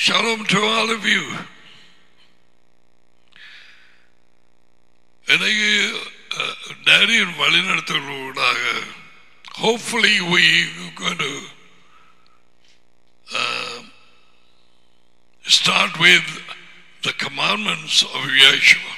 Shalom to all of you. எனக்கு டேரியின் வழிநடத்தலூடாக hopefully we going to uh, start with the commandments of Yeshua.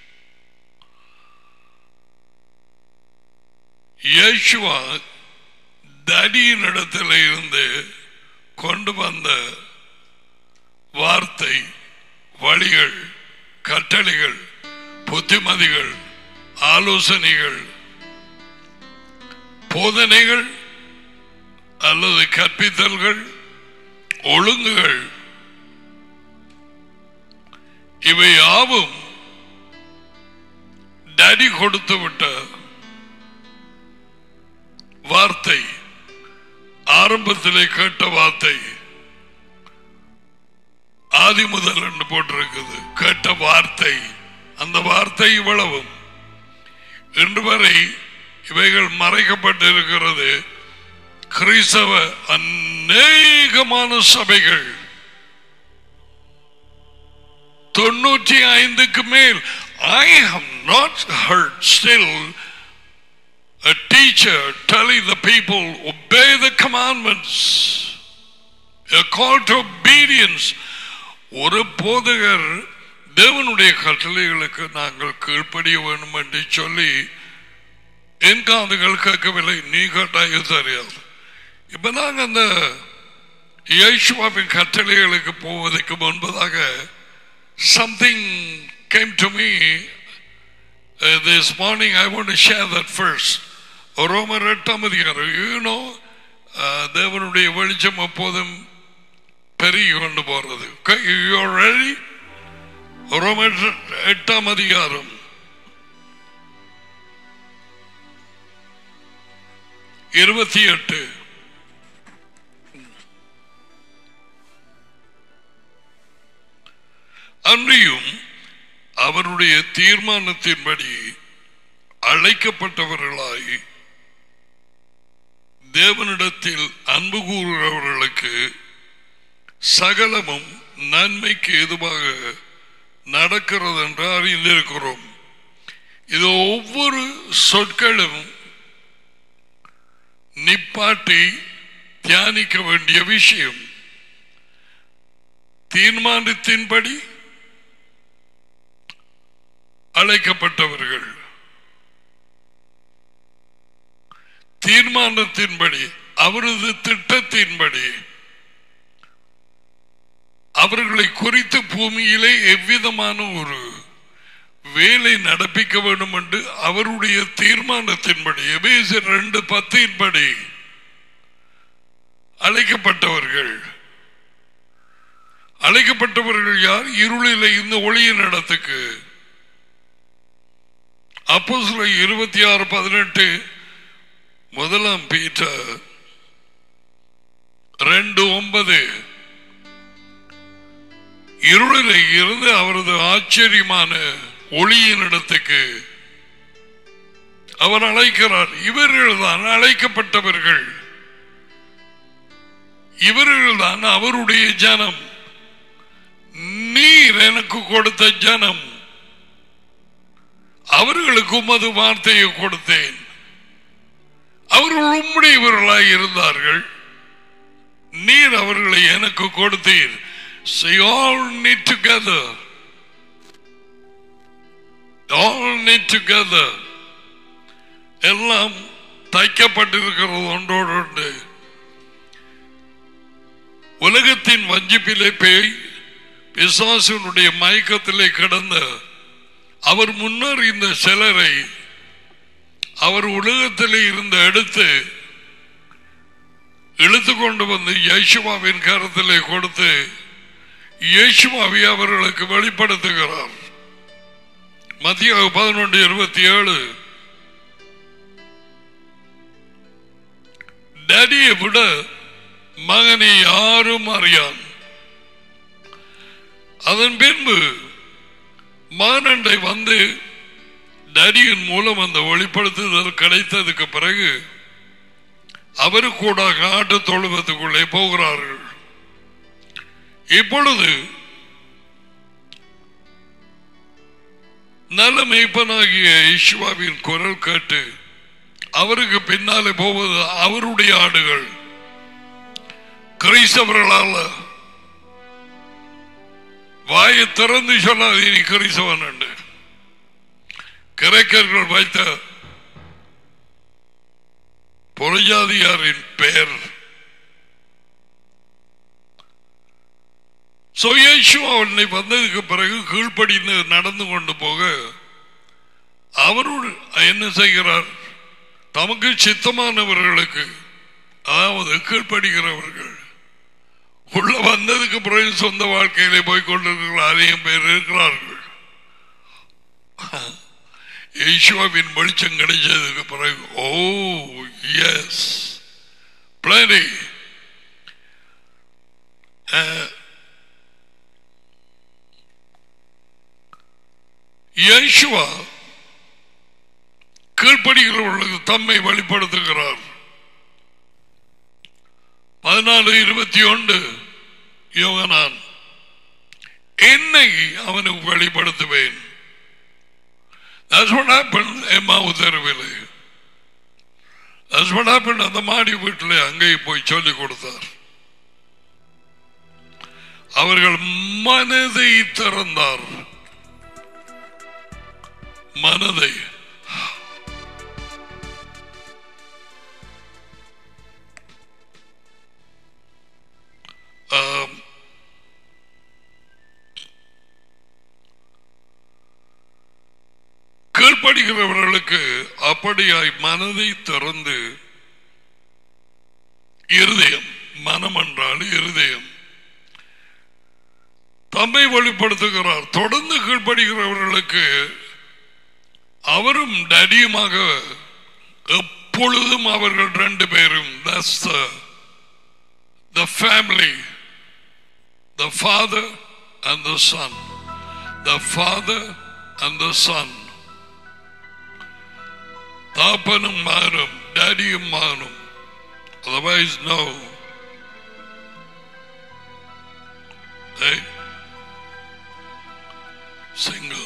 Yeshua தடியின் இடத்துல இருந்து கொண்டு வந்த வார்த்தை வழிகள் கட்டளைகள் புத்திமதிகள் ஆலோசனைகள் போதனைகள் அல்லது கற்பித்தல்கள் ஒழுங்குகள் இவை யாவும் டடி கொடுத்து விட்ட வார்த்தை ஆரம்பத்திலே கேட்ட வார்த்தை ஆதி முதல் என்று போட்டிருக்குது கேட்ட வார்த்தை அந்த வார்த்தை இவ்வளவும் இன்று வரை இவைகள் மறைக்கப்பட்டிருக்கிறது கிறிஸ்தவ அநேகமான சபைகள் தொண்ணூற்றி ஐந்துக்கு மேல் I have not heard still a teacher telling the people obey the commandments a call to obedience ஒரு போதகர் தேவனுடைய கட்டளைகளுக்கு நாங்கள் கீழ்ப்படிய வேண்டும் என்று சொல்லி என் காதுகள் கேட்கவில்லை நீ கேட்டாய் தெரியாது இப்ப நாங்க அந்த யேசுவாவின் கட்டளைகளுக்கு போவதற்கு முன்பதாக something came to me this morning I want to share that first ரோமர் எட்டாம் அதிகாரம் யூனோ தேவனுடைய வெளிச்சம் எப்போதும் பெருகி கொண்டு போறது ரெடி ரோமர் எட்டாம் அதிகாரம் இருபத்தி எட்டு அன்றியும் அவருடைய தீர்மானத்தின்படி அழைக்கப்பட்டவர்களாய் தேவனிடத்தில் அன்பு கூறுகிறவர்களுக்கு சகலமும் நன்மைக்கு எதுவாக நடக்கிறது என்று அறிந்திருக்கிறோம் இது ஒவ்வொரு சொற்களும் நிப்பாட்டி தியானிக்க வேண்டிய விஷயம் தீர்மானத்தின்படி அழைக்கப்பட்டவர்கள் தீர்மானத்தின்படி அவரது திட்டத்தின்படி அவர்களை குறித்து பூமியிலே எவ்விதமான ஒரு வேலை நடப்பிக்க வேண்டும் என்று அவருடைய தீர்மானத்தின்படி எபேசர் ரெண்டு பத்தின்படி அழைக்கப்பட்டவர்கள் அழைக்கப்பட்டவர்கள் யார் இருளில் இந்த ஒளியின் இடத்துக்கு அப்போ சில இருபத்தி ஆறு பதினெட்டு முதலாம் பீட்டர் ரெண்டு ஒன்பது இருளில் இருந்து அவரது ஆச்சரியமான ஒளியின் இடத்துக்கு அவர் அழைக்கிறார் இவர்கள் தான் அழைக்கப்பட்டவர்கள் இவர்கள் தான் அவருடைய ஜனம் நீர் எனக்கு கொடுத்த ஜனம் அவர்களுக்கு உமது வார்த்தையை கொடுத்தேன் அவர்கள் உம்முடையவர்களாய் இருந்தார்கள் நீர் அவர்களை எனக்கு கொடுத்தீர் Say all knit together. All knit together. எல்லாம் தைக்கப்பட்டிருக்கிறது ஒன்றோடு ஒன்று உலகத்தின் வஞ்சிப்பிலே பேய் பிசாசனுடைய மயக்கத்திலே கிடந்த அவர் முன்னர் இந்த சிலரை அவர் உலகத்திலே இருந்த எடுத்து இழுத்து கொண்டு வந்து யேசுவாவின் கரத்திலே கொடுத்து இயேசுவாவி அவர்களுக்கு வெளிப்படுத்துகிறார் மத்திய பதினொன்று இருபத்தி ஏழு டேடியை விட மகனை யாரும் அறியான் அதன் பின்பு மகனண்டை வந்து டேடியின் மூலம் அந்த வெளிப்படுத்துதல் கிடைத்ததுக்கு பிறகு அவரு கூட காட்டு தொழுவத்துக்குள்ளே போகிறார்கள் இப்பொழுது நல்ல மெய்ப்பனாகிய ஈஸ்வாவின் குரல் கேட்டு அவருக்கு பின்னாலே போவது அவருடைய ஆடுகள் கிறிஸ்தவர்களால் வாயை திறந்து சொன்னாது நீ கிறிஸ்தவன் என்று கிரேக்கர்கள் வைத்த புறஜாதியாரின் பெயர் அவனை வந்ததுக்கு பிறகு கீழ்ப்படிந்து நடந்து கொண்டு போக அவரோடு என்ன செய்கிறார் தமக்கு சித்தமானவர்களுக்கு அதாவது கீழ்ப்படுகிறவர்கள் உள்ள வந்ததுக்கு பிறகு சொந்த வாழ்க்கையிலே போய் கொண்டிருக்கிற அதிகம் பேர் இருக்கிறார்கள் ஈஸ்வாவின் வெளிச்சம் கிடைச்சதுக்கு பிறகு ஓ எஸ் பிளானி யேசுவா கீழ்ப்படுகிறவர்களுக்கு தம்மை வெளிப்படுத்துகிறார் பதினாலு இருபத்தி ஒன்று யோகனான் என்னை அவனுக்கு வெளிப்படுத்துவேன் That's what happened எம்மாவு தெருவில் That's what happened அந்த மாடி வீட்டில் அங்கே போய் சொல்லிக் கொடுத்தார் அவர்கள் மனதை திறந்தார் மனதை ஆம். கீழ்ப்படுகிறவர்களுக்கு அப்படியாய் மனதை திறந்து இருதயம் மனம் என்றால் இருதயம் தம்மை வெளிப்படுத்துகிறார் தொடர்ந்து கீழ்ப்படுகிறவர்களுக்கு அவரும் டடியுமாக எப்பொழுதும் அவர்கள் ரெண்டு பேரும் that's the, the family the father and the son the father and the son தாப்பனும் மகனும் டேடியும் மகனும் otherwise no hey single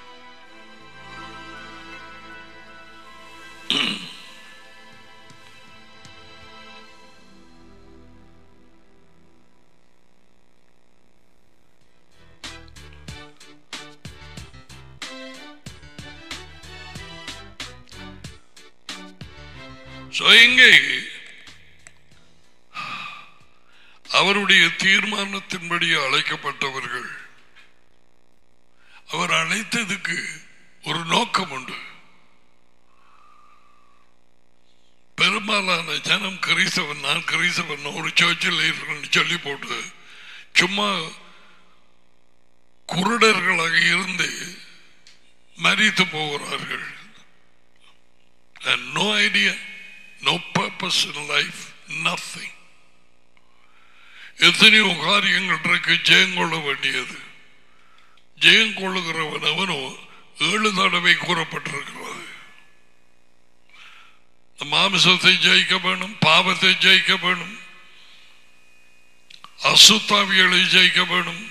So, இங்கே அவருடைய தீர்மானத்தின்படி அழைக்கப்பட்டவர்கள் அவர் அழைத்ததுக்கு ஒரு நோக்கம் உண்டு பெரும்பாலான ஜனம் கிறிஸ்தவன் நான் கிறிஸ்தவன் ஒரு சர்ச்சில் இருக்கணும்னு சொல்லி போட்டு சும்மா குருடர்களாக இருந்து மறித்து போகிறார்கள் and no idea, no purpose in life, nothing. எத்தனையோ காரியங்கள் இருக்கு ஜெயம் கொள்ள வேண்டியது ஜெயம் கொள்ளுகிறவன் அவனோ ஏழு தடவை கூறப்பட்டிருக்கிறது இந்த மாமிசத்தை ஜெயிக்க வேணும் பாவத்தை ஜெயிக்க வேணும் அசுத்தாவிகளை ஜெயிக்க வேணும்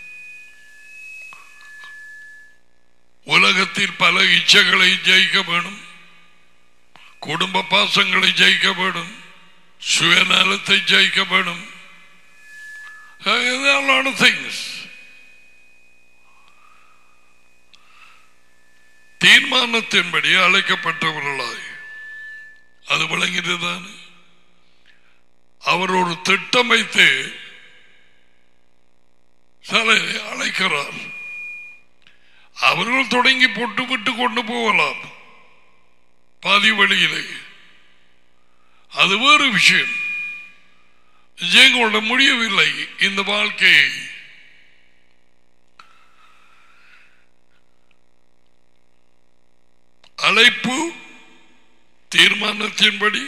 உலகத்தில் பல இச்சைகளை ஜெயிக்க வேணும் குடும்ப பாசங்களை ஜெயிக்க வேணும் சுயநலத்தை ஜெயிக்க வேணும் a lot of things தீர்மானத்தின்படி அழைக்கப்பட்டவர்களாய் அது விளங்கிட்டுதான் அவர் ஒரு திட்டம் வைத்து சிலரை அழைக்கிறார் அவர்கள் தொடங்கி போட்டு விட்டு கொண்டு போகலாம் பாதி வழியிலே அது வேறு விஷயம் ஜெயம் கொள்ள முடியவில்லை இந்த வாழ்க்கையை அழைப்பு தீர்மானத்தின்படி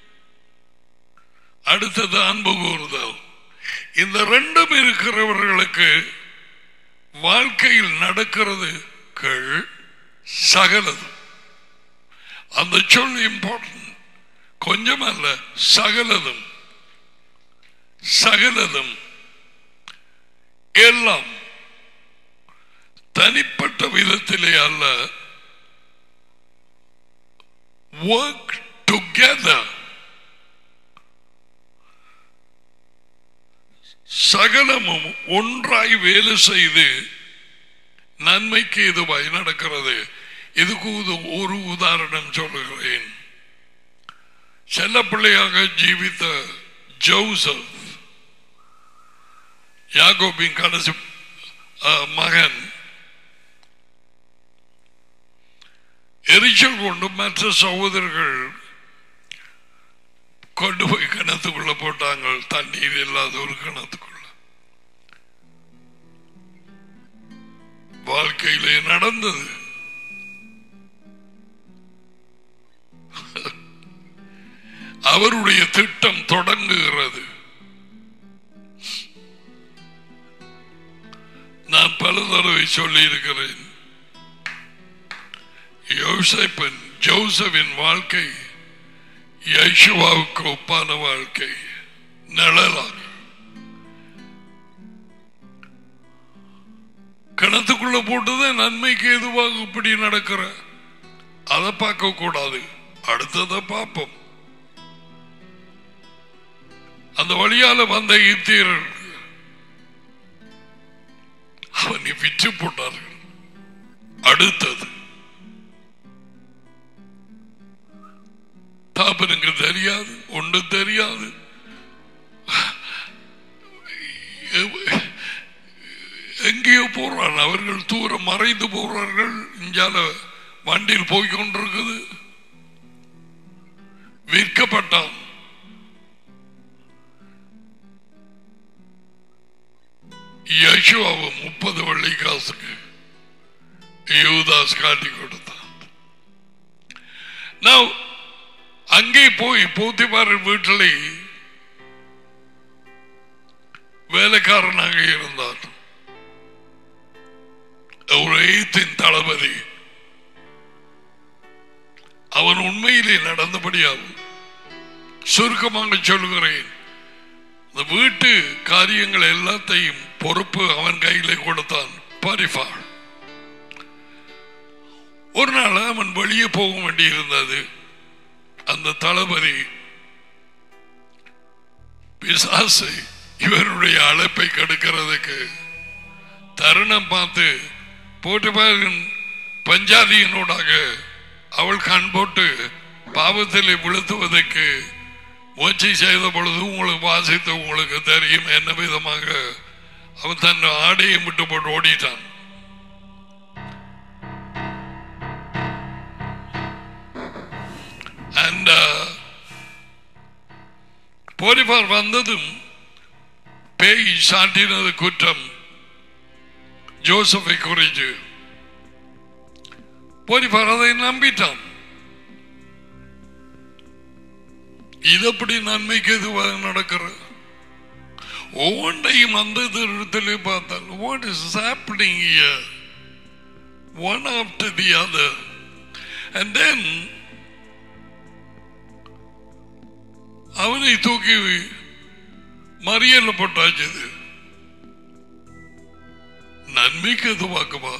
அடுத்தது அன்பு கூறுதல் இந்த ரெண்டும் இருக்கிறவர்களுக்கு வாழ்க்கையில் நடக்கிறது கள் சகலது அந்த சொல் இம்பார்ட்டன்ட் கொஞ்சம் அல்ல சகலதும் சகலதும் எல்லாம் தனிப்பட்ட விதத்திலே அல்ல ஒர்க் டுகெதர் சகலமும் ஒன்றாய் வேலை செய்து நன்மைக்கு இதுவாய் நடக்கிறது இதுக்கு உத- ஒரு உதாரணம் சொல்லுகிறேன் செல்ல பிள்ளையாக ஜீவித்த ஜோசப் யாகோபின் கடைசி அஹ், மகன் எரிச்சல் கொண்டு மற்ற சகோதரர்கள் கொண்டு போய் கிணத்துக்குள்ள போட்டாங்க தண்ணீர் இல்லாத ஒரு கிணத்துக்குள்ள வாழ்க்கையிலே நடந்தது அவருடைய திட்டம் தொடங்குகிறது நான் பல தடவை சொல்லி இருக்கிறேன் யோசேப்பின் ஜோசபின் வாழ்க்கை யேசுவாவுக்கு ஒப்பான வாழ்க்கை நிழலாக கிணத்துக்குள்ள போட்டது நன்மைக்கு எதுவாக இப்படி நடக்கிற அதை பார்க்க கூடாது அடுத்ததை பார்ப்போம் அந்த வழியால வந்த ஈத்தியர்கள் அவனை விற்று போட்டார்கள் அடுத்தது தாப்பனுக்கு தெரியாது ஒன்று தெரியாது எங்கேயோ போறான் அவர்கள் தூரம் மறைந்து போறார்கள் இஞ்சால வண்டியில் போய் கொண்டிருக்குது விற்கப்பட்டான் யசுவாவை முப்பது வெள்ளி காசுக்கு யூதாஸ் காட்டி கொடுத்தான் Now, அங்கே போய் போத்திபார் வீட்டிலே வேலைக்காரனாக இருந்தார் ஒரு எய்த்தின் தளபதி அவன் உண்மையிலே நடந்தபடியாகும் சுருக்கமாக சொல்லுகிறேன் இந்த வீட்டு காரியங்கள் எல்லாத்தையும் பொறுப்பு அவன் கையிலே கொடுத்தான் பரிஃபாள் ஒரு நாள் அவன் வெளியே போக வேண்டியிருந்தது அந்த தளபதி பிசாசை இவருடைய அழைப்பை கெடுக்கிறதுக்கு தருணம் பார்த்து போட்டு பாருங்க பஞ்சாதியினூடாக அவள் கண் போட்டு பாவத்திலே விழுத்துவதற்கு முயற்சி செய்த பொழுது உங்களுக்கு வாசித்து உங்களுக்கு தெரியும் என்ன விதமாக அவன் தன் ஆடையை விட்டு போட்டு ஓடிட்டான் அண்ட் போரிபார் வந்ததும் பேய் சாட்டினது குற்றம் ஜோசப்பை குறித்து போரிபார் அதை நம்பிட்டான் இது எப்படி நன்மைக்கு எதுவாக நடக்கிறது ஒவ்வொன்றையும் அந்த இடத்திலே பார்த்தால் what is happening here one after the other and then அவனை தூக்கி மறியல்ல போட்டாச்சது நன்மைக்கு எதுவாக்குமா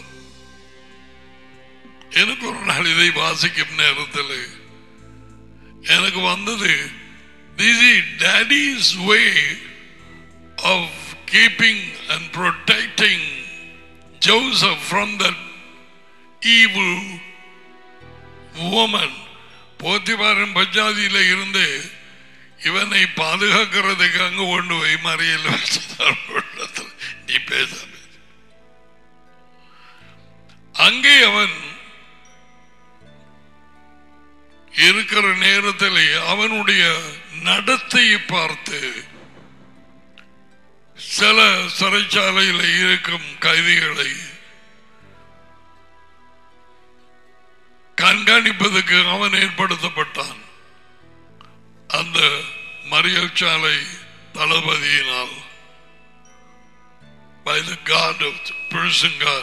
எனக்கு ஒரு நாள் இதை வாசிக்கும் நேரத்தில் எனக்கு வந்தது this is daddy's way of keeping and protecting Joseph from that evil woman போத்திபாரன் பஞ்சாதியில இருந்து இவனை பாதுகாக்கிறதுக்கு அங்க கொண்டு போய் மறியல் வச்சுதான் உள்ளத்தில். நீ பேசாம இரு. அங்கே அவன் இருக்கிற நேரத்தில் அவனுடைய நடத்தையை பார்த்து சில சிறைச்சாலையில் இருக்கும் கைதிகளை கண்காணிப்பதற்கு அவன் ஏற்படுத்தப்பட்டான் அந்த மறியல் தளபதியினால் by the God of the prison God.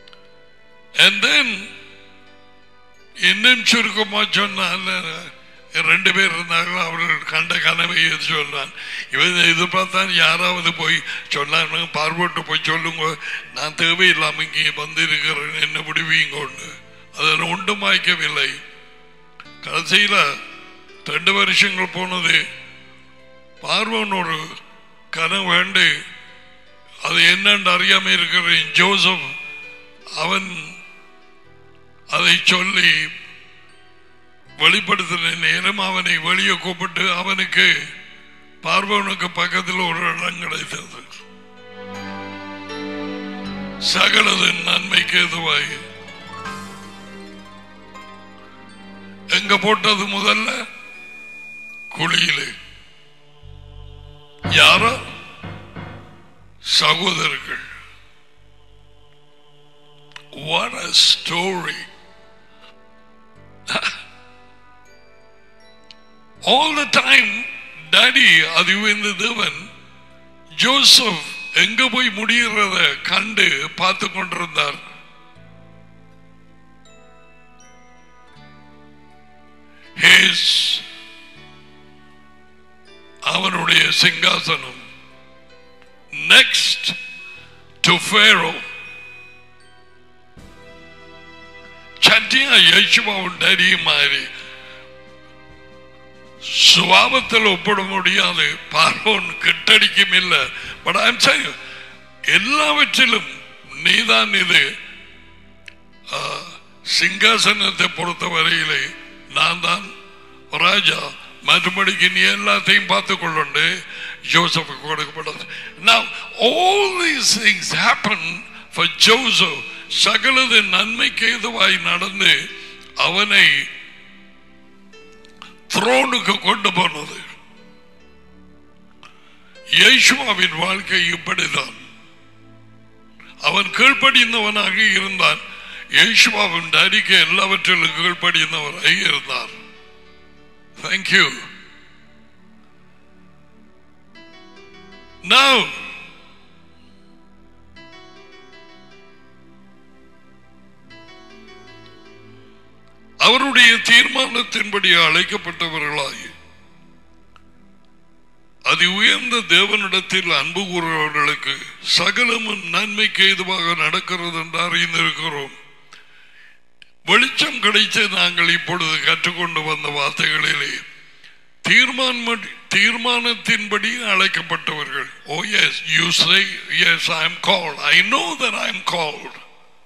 And then இன்னும் சுருக்கமா சொன்னால ரெண்டு பேர் இருந்தாங்க அவர்கள் கண்ட கனவை சொல்றான் இவன் எதிர்பார்த்தான் யாராவது போய் சொன்னாங்க பார்வோட்டு போய் சொல்லுங்க நான் தேவையில்லாம இங்கே வந்திருக்கிறேன் என்ன விடுவீங்கன்னு அதில் ஒன்றும் வாய்க்கவில்லை கடைசியில ரெண்டு வருஷங்கள் போனது பார்வன் ஒரு கனவு வேண்டு அது என்னன்னு அறியாம இருக்கிறேன் ஜோசப் அவன் அதை சொல்லி வெளிப்படுத்தின நேரம் அவனை வெளியே கூப்பிட்டு அவனுக்கு பார்வனுக்கு பக்கத்தில் ஒரு இடம் கிடைத்தது சகலது நன்மைக்கு எதுவாய் எங்க போட்டது முதல்ல குழியிலே யாரோ சகோதரர்கள் What a story. All the time, daddy அது இந்த தேவன் ஜோசப் எங்க போய் முடிகிறத கண்டு பார்த்து கொண்டிருந்தார் His அவனுடைய சிங்காசனம் நெக்ஸ்ட் டு ஃபேரோ சட்டியா யேசுவாவும் டரியும் மாறி சுபாவத்தில் ஒப்பிட முடியாது பார்வோன் கிட்டடிக்கும் இல்லை பட் ஐம் saying எல்லாவற்றிலும் நீதான் இது ஆ, சிங்காசனத்தை பொறுத்த வரையிலே நான் தான் ராஜா மறுபடிக்கு நீ எல்லாத்தையும் பார்த்து கொள்ளுண்டு ஜோசப் கொடுக்கப்பட்டது Now all these things happen for Joseph சகலது நன்மைக்கு ஏதுவாய் நடந்து அவனை த்ரோனுக்கு கொண்டு போனது யேசுவாவின் வாழ்க்கை இப்படிதான் அவன் கீழ்ப்படிந்தவனாக இருந்தான் யேசுவாவின் அறிக்கை எல்லாவற்றிலும் கீழ்ப்படிந்தவராக இருந்தார் தேங்க்யூ Now, அவருடைய தீர்மானத்தின்படி அழைக்கப்பட்டவர்களாய் அதி உயர்ந்த தேவனிடத்தில் அன்பு கூறுபவர்களுக்கு சகலமும் நன்மைக்கு ஏதுவாக நடக்கிறது என்று அறிந்திருக்கிறோம் வெளிச்சம் கிடைத்த நாங்கள் இப்பொழுது கற்றுக்கொண்டு வந்த வார்த்தைகளிலே தீர்மானம் தீர்மானத்தின்படி அழைக்கப்பட்டவர்கள் oh yes you say yes I am called I know that I am called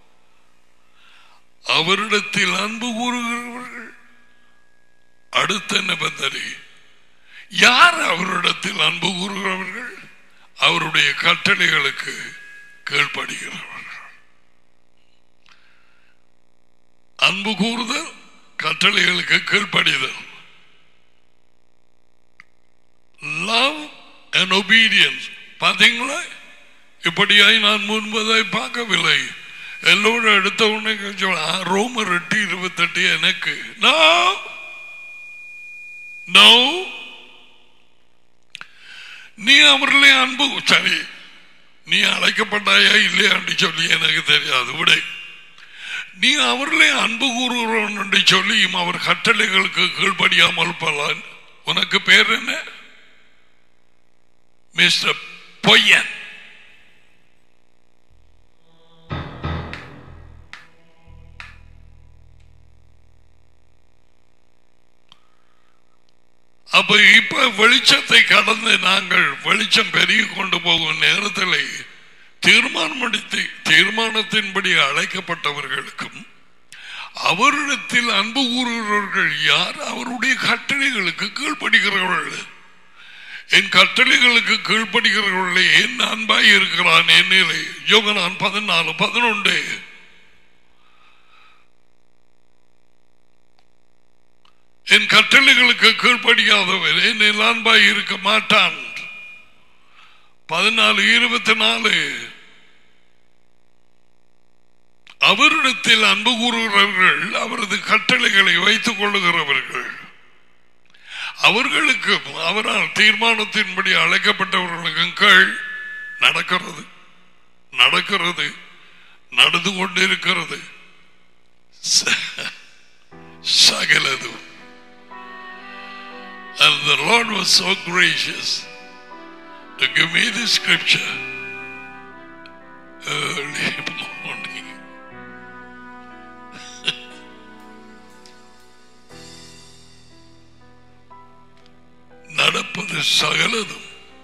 அவரிடத்தில் அன்பு கூறுகிறவர்கள் அடுத்த நிபந்தனை யார் அவரிடத்தில் அன்பு கூறுகிறவர்கள் அவருடைய கட்டளைகளுக்கு கீழ்ப்படுகிறவர்கள் அன்பு கூறுதல் கட்டளைகளுக்கு கீழ்ப்படிதல் லவ் அண்ட் ஒபீடியன்ஸ் பாத்தீங்களா இப்படியாய் நான் முன்பதை பார்க்கவில்லை எல்லோரும் எடுத்த உடனே சொல்ல ரோமர் எட்டு இருபத்தெட்டு எனக்கு நோ நோ நீ அவர்களே அன்பு சரி நீ அழைக்கப்பட்டாயா இல்லையான்னு சொல்லி எனக்கு தெரியாது விடை நீ அவர்களே அன்பு கூறுகிறோன் என்று சொல்லியும் அவர் கட்டளைகளுக்கு கீழ்ப்படியாமல் போலான் உனக்கு பேர் என்ன மிஸ்டர் பொய்யன் அப்ப இப்ப வெளிச்சத்தை கடந்து நாங்கள் வெளிச்சம் பெருகி கொண்டு போகும் நேரத்தில் தீர்மானம் தீர்மானத்தின்படி அழைக்கப்பட்டவர்களுக்கும் அவரிடத்தில் அன்பு கூறுகிறவர்கள் யார் அவருடைய கட்டளைகளுக்கு கீழ்ப்படுகிறவர்கள் என் கட்டளைகளுக்கு கீழ்ப்படுகிறவர்களே என் அன்பாய் இருக்கிறான் என்னிலே யோகனான் பதினாலு பதினொன்று என் கட்டளைகளுக்கு கீழ்ப்படியாதவர் என் அன்பாய் இருக்க மாட்டான் பதினாலு இருபத்தி நாலு அவரிடத்தில் அன்பு கூறுகிறவர்கள் அவரது கட்டளைகளை வைத்துக் கொள்ளுகிறவர்கள் அவர்களுக்கு அவரால் தீர்மானத்தின்படி அழைக்கப்பட்டவர்களுக்கும் கீழ் நடக்கிறது நடக்கிறது நடந்து கொண்டிருக்கிறது ச- சகலதும் And the Lord was so gracious to give me the scripture early morning. நடப்பது சகலதும்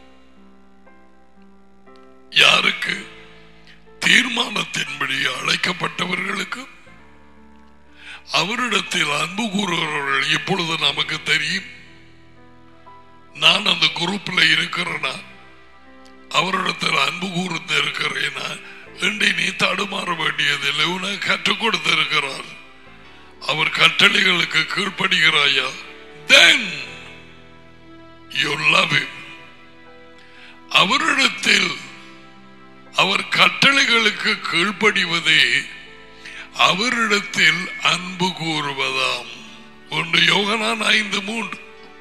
யாருக்கு தீர்மானத்தின்படி அழைக்கப்பட்டவர்களுக்கு அவரிடத்தில் அன்பு கூறுகிறவர்கள் இப்பொழுது நமக்கு தெரியும் நான் அந்த குரூப்ல இருக்கிறேனா அவரிடத்தில் அன்பு கூர்ந்து இருக்கிறேனா என்று நீ தடுமாற வேண்டியதில்லை உனக்கு கற்றுக் கொடுத்திருக்கிறார் அவர் கட்டளைகளுக்கு கீழ்ப்படுகிறாயா தென் யூ லவ் him அவரிடத்தில் அவர் கட்டளைகளுக்கு கீழ்ப்படிவதே அவரிடத்தில் அன்பு கூறுவதாம் ஒன்று யோகனான் ஐந்து மூன்று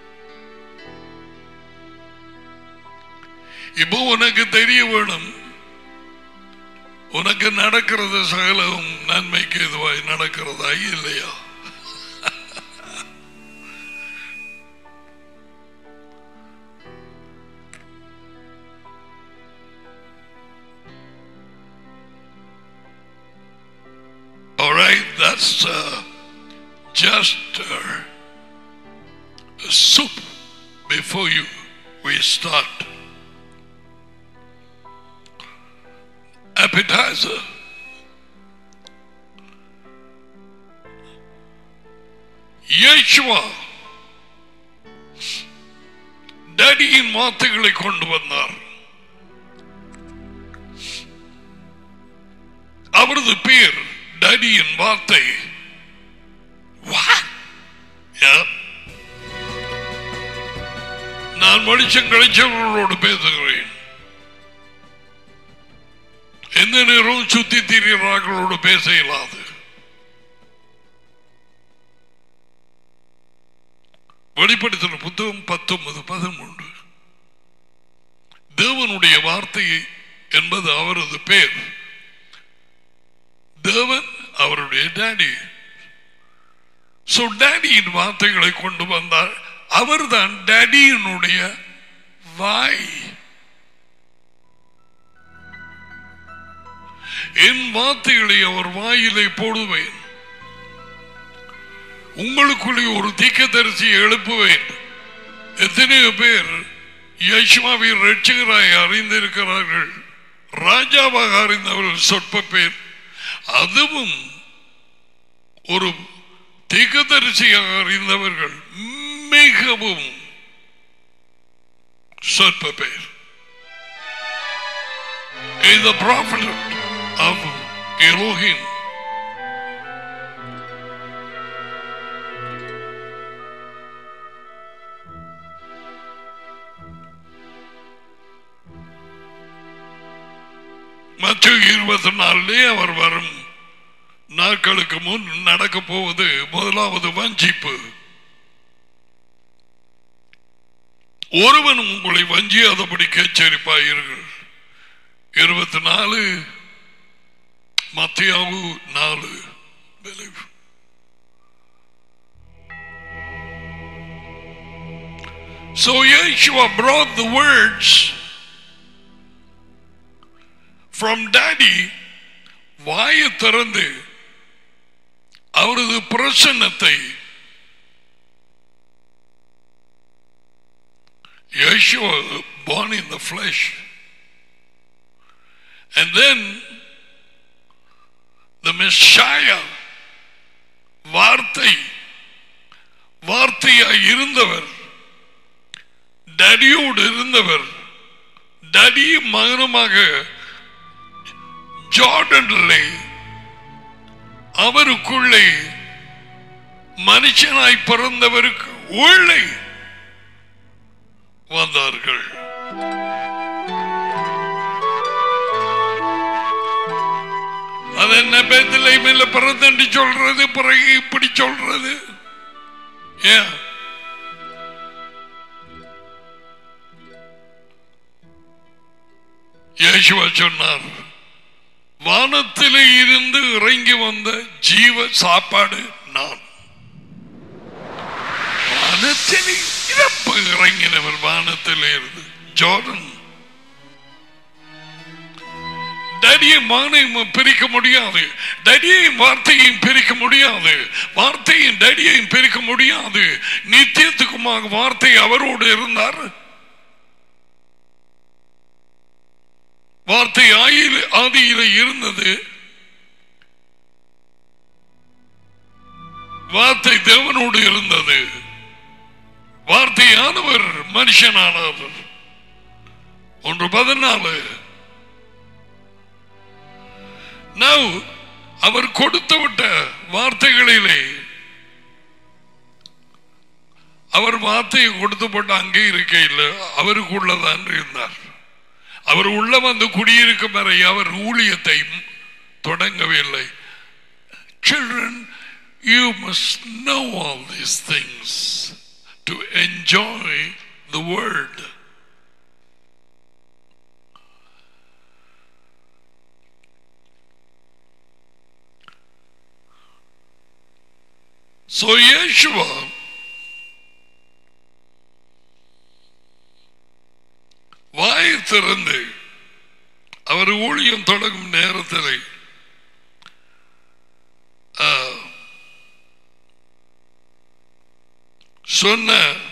இப்போ உனக்கு தெரிய வேணும் உனக்கு நடக்கிறது சகலவும் நன்மைக்கு எதுவாய் நடக்கிறதா இல்லையா All right, that's uh, just uh, a soup before you we start. Appetizer. Yeshua டடியின் வார்த்தைகளை கொண்டு வந்தார் அவரது பேர் டடியின் வார்த்தை What? Yeah. நான் வெளிச்சம் கிடைச்சவர்களோடு பேசுகிறேன் எந்த நேரம் சுத்தி திரிகிறார்களோடு பேச இயலாது வெளிப்படுத்தின புத்தகம் பத்தொன்பது பதிமூன்று தேவனுடைய வார்த்தை என்பது அவரது பேர் தேவன் அவருடைய டேடி சோ டேடியின் வார்த்தைகளை கொண்டு வந்தார் அவர்தான் டேடியினுடைய வாய் என் வார்த்தைகளை அவர் வாயிலை போடுவேன் உங்களுக்குள்ளே ஒரு தீக்கதரிசியை எழுப்புவேன் எத்தனையோ பேர் யஷ்மாவை ரட்சகராய் அறிந்திருக்கிறார்கள் ராஜாவாக அறிந்தவர்கள் சொற்ப பேர் அதுவும் ஒரு தீக்கதரிசியாக அறிந்தவர்கள் மிகவும் சொற்ப பேர் is the prophet of Elohim. மற்ற இருபத்தி நாலுலே அவர் வரும் நாட்களுக்கு முன் நடக்க போவது முதலாவது வஞ்சிப்பு ஒருவன் உங்களை வஞ்சியாதபடி எச்சரிப்பாயிருங்கள் இருபத்தி நாலு மத்தியாவு நாலு believe. So Yeshua brought the words from daddy வாயை திறந்து அவரது பிரசன்னத்தை Yeshua born in the flesh and then the Messiah வார்த்தை வார்த்தையாய் இருந்தவர் டடியோடு இருந்தவர் டடியும் மகனுமாக ஜார்டனிலே அவருக்குள்ளே மனுஷனாய் பிறந்தவருக்கு உள்ளே வந்தார்கள் அது என்ன பேத்திலை மேல பிறந்தண்டு சொல்றது பிறகு இப்படி சொல்றது ஏன் இயேசுவா சொன்னார் வானத்திலே இருந்து இறங்கி வந்த ஜீவ சாப்பாடு நான் வானத்திலே இதை எப்ப இறங்கினவர் வானத்தில் இருந்து ஜோர்டன் டடியும் மானையும் பிரிக்க முடியாது டடியையும் வார்த்தையையும் பிரிக்க முடியாது வார்த்தையும் டடியையும் பிரிக்க முடியாது நித்தியத்துக்குமாக வார்த்தை அவரோடு இருந்தார் வார்த்தை ஆயில ஆதியில இருந்தது வார்த்தை தேவனோடு இருந்தது வார்த்தையானவர் மனுஷனானவர் ஒன்று பதினாலு Now, அவர் கொடுத்து விட்ட வார்த்தைகளிலே அவர் வார்த்தையை கொடுத்து போட்டு அங்கே இருக்க இல்லை அவருக்குள்ளதான் இருந்தார் அவர் உள்ள வந்து குடியிருக்கும் வரை அவர் ஊழியத்தை தொடங்கவில்லை Children, you must know all these things to enjoy the word. So Yeshua வாய் திறந்து அவர் ஊழியம் தொடங்கும் நேரத்தில் ஆ, சொன்ன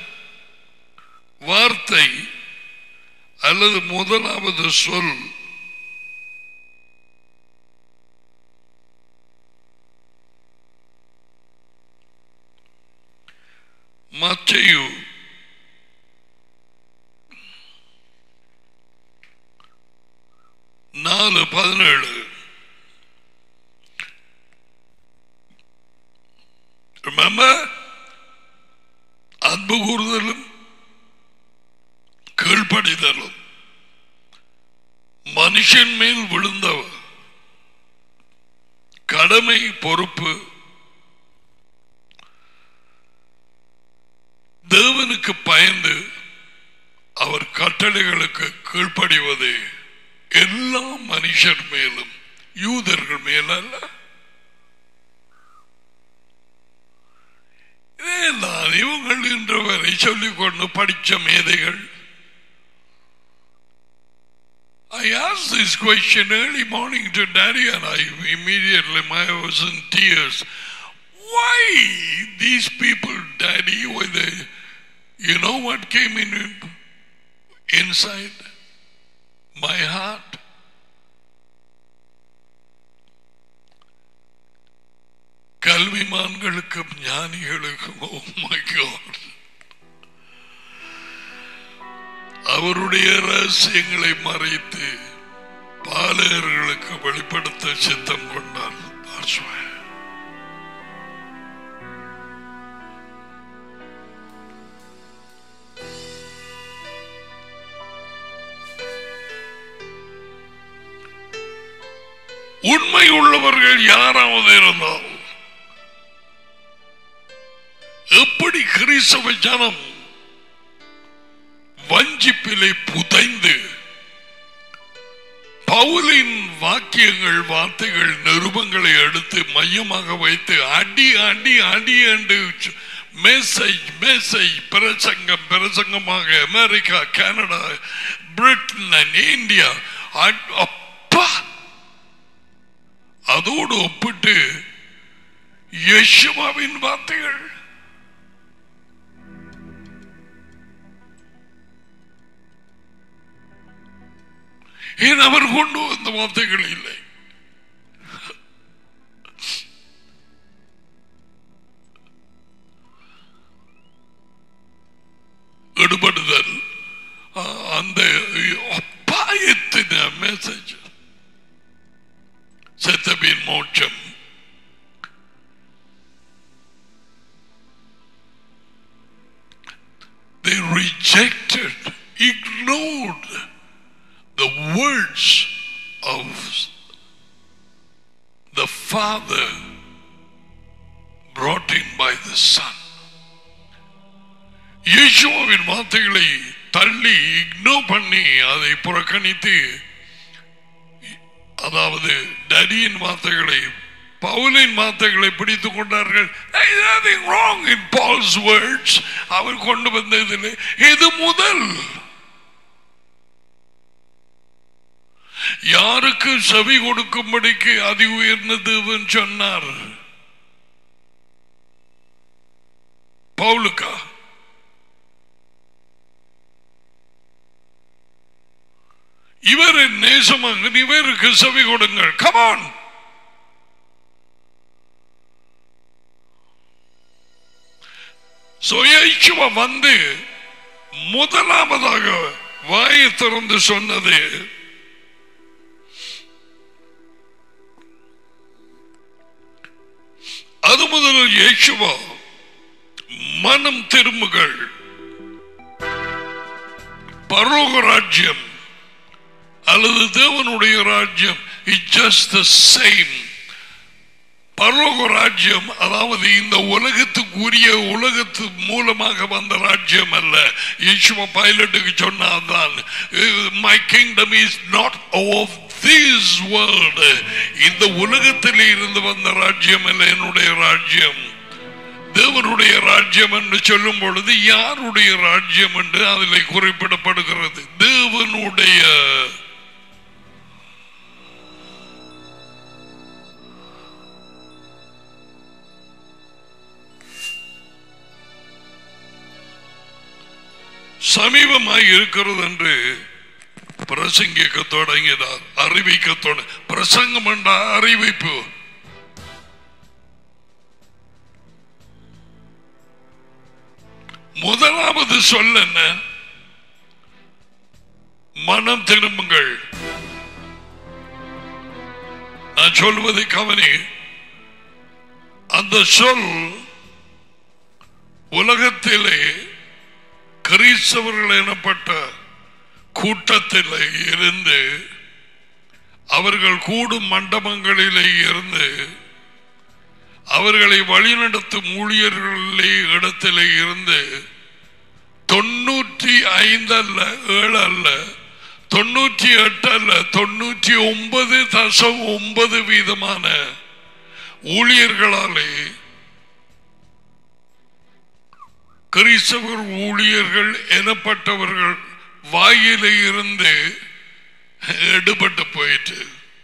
வார்த்தை அல்லது முதலாவது சொல் மத்தையு நாலு பதினேழு Remember? அன்பு கூறுதலும் கீழ்ப்படிதலும் மனுஷன் மேல் விழுந்த கடமை பொறுப்பு தேவனுக்கு பயந்து அவர் கட்டளைகளுக்கு கீழ்ப்படிவது எல்லா மனுஷர் மேலும் யூதர்கள் மேலல்ல இதெல்லாம் இவங்கள் இன்று வரை சொல்லிக்கொண்டு படித்த மேதைகள் I asked this question early morning to Daddy and I immediately my I was in tears. Why these people, Daddy, with the, you know what came in inside my heart? கல்விமான்களுக்கும் ஞானிகளுக்கும் oh my God. அவருடைய ரகசியங்களை மறைத்து பாலகர்களுக்கு வெளிப்படுத்த சித்தம் கொண்டார் That's why. உண்மை உள்ளவர்கள் யாராவது இருந்தால் எப்படி கிறிஸ்தவ ஜனம் வஞ்சிப்பிலே புதைந்து பவுலின் வாக்கியங்கள் வார்த்தைகள் நிருபங்களை எடுத்து மையமாக வைத்து அடி அடி அடி என்று மெசேஜ் மெசேஜ் பிரசங்கம் பிரசங்கமாக America Canada Britain and India அட்- அப்பா அதோடு ஒப்பிட்டு யெஷுவாவின் வார்த்தைகள் ஏன் அவர் கொண்டு வந்த வார்த்தைகள் இல்லை எடுபடுதல் அ- அந்த அப்பாயத்தின மெசேஜ் செத்தபின் மோட்சம் They rejected, ignored the words of the Father brought in by the Son. இயேசுவின் வார்த்தைகளை தள்ளி இக்னோர் பண்ணி அதை புறக்கணித்து அதாவது டடியின் வார்த்தைகளை பவுலின் வார்த்தைகளை பிடித்துக் கொண்டார்கள் There is nothing wrong in Paul's words. அவர் கொண்டு வந்ததில் இது முதல் யாருக்கு செவி கொடுக்கும்படிக்கு அதி உயர்ந்த தேவன் சொன்னார் பவுலுக்கா இவரின் நேசமாக இவருக்கு செவி கொடுங்கள் கமான் சுயேச்சுவ வந்து முதலாவதாக வாயை திறந்து சொன்னது அது முதல் இயேசுவா மனம் திரும்புகள் பரலோக ராஜ்யம் அல்லது தேவனுடைய ராஜ்யம் இட் ஜஸ்ட் த சேம் பரலோக ராஜ்யம் அதாவது இந்த உலகத்துக்குரிய உலகத்து மூலமாக வந்த ராஜ்யம் அல்ல ஈஸ்வ பைலட்டுக்கு சொன்னாதான் my kingdom is not of this world இந்த உலகத்தில் இருந்து வந்த ராஜ்யம் அல்ல என்னுடைய ராஜ்யம் தேவனுடைய ராஜ்யம் என்று சொல்லும் பொழுது யாருடைய ராஜ்யம் என்று அதில் குறிப்பிடப்படுகிறது தேவனுடைய சமீபமாய் இருக்கிறது என்று பிரசங்கிக்க தொடங்கினார் அறிவிக்க தொட பிரசங்கம் என்ற அறிவிப்பு முதலாவது சொல் என்ன மனம் திரும்புங்கள் நான் சொல்வதை கவனி அந்த சொல் உலகத்திலே கிறிஸ்தவர்கள் எனப்பட்ட கூட்டத்தில் இருந்து அவர்கள் கூடும் மண்டபங்களிலே இருந்து அவர்களை வழிநடத்தும் ஊழியர்களே இடத்திலே இருந்து தொண்ணூற்றி ஐந்து அல்ல ஏழு அல்ல தொண்ணூற்றி எட்டு அல்ல தொண்ணூற்றி ஒன்பது தசம் ஒன்பது வீதமான ஊழியர்களாலே கிறிஸ்தவர் ஊழியர்கள் எனப்பட்டவர்கள் வாயில இருந்து எடுபட்டு போயிட்டு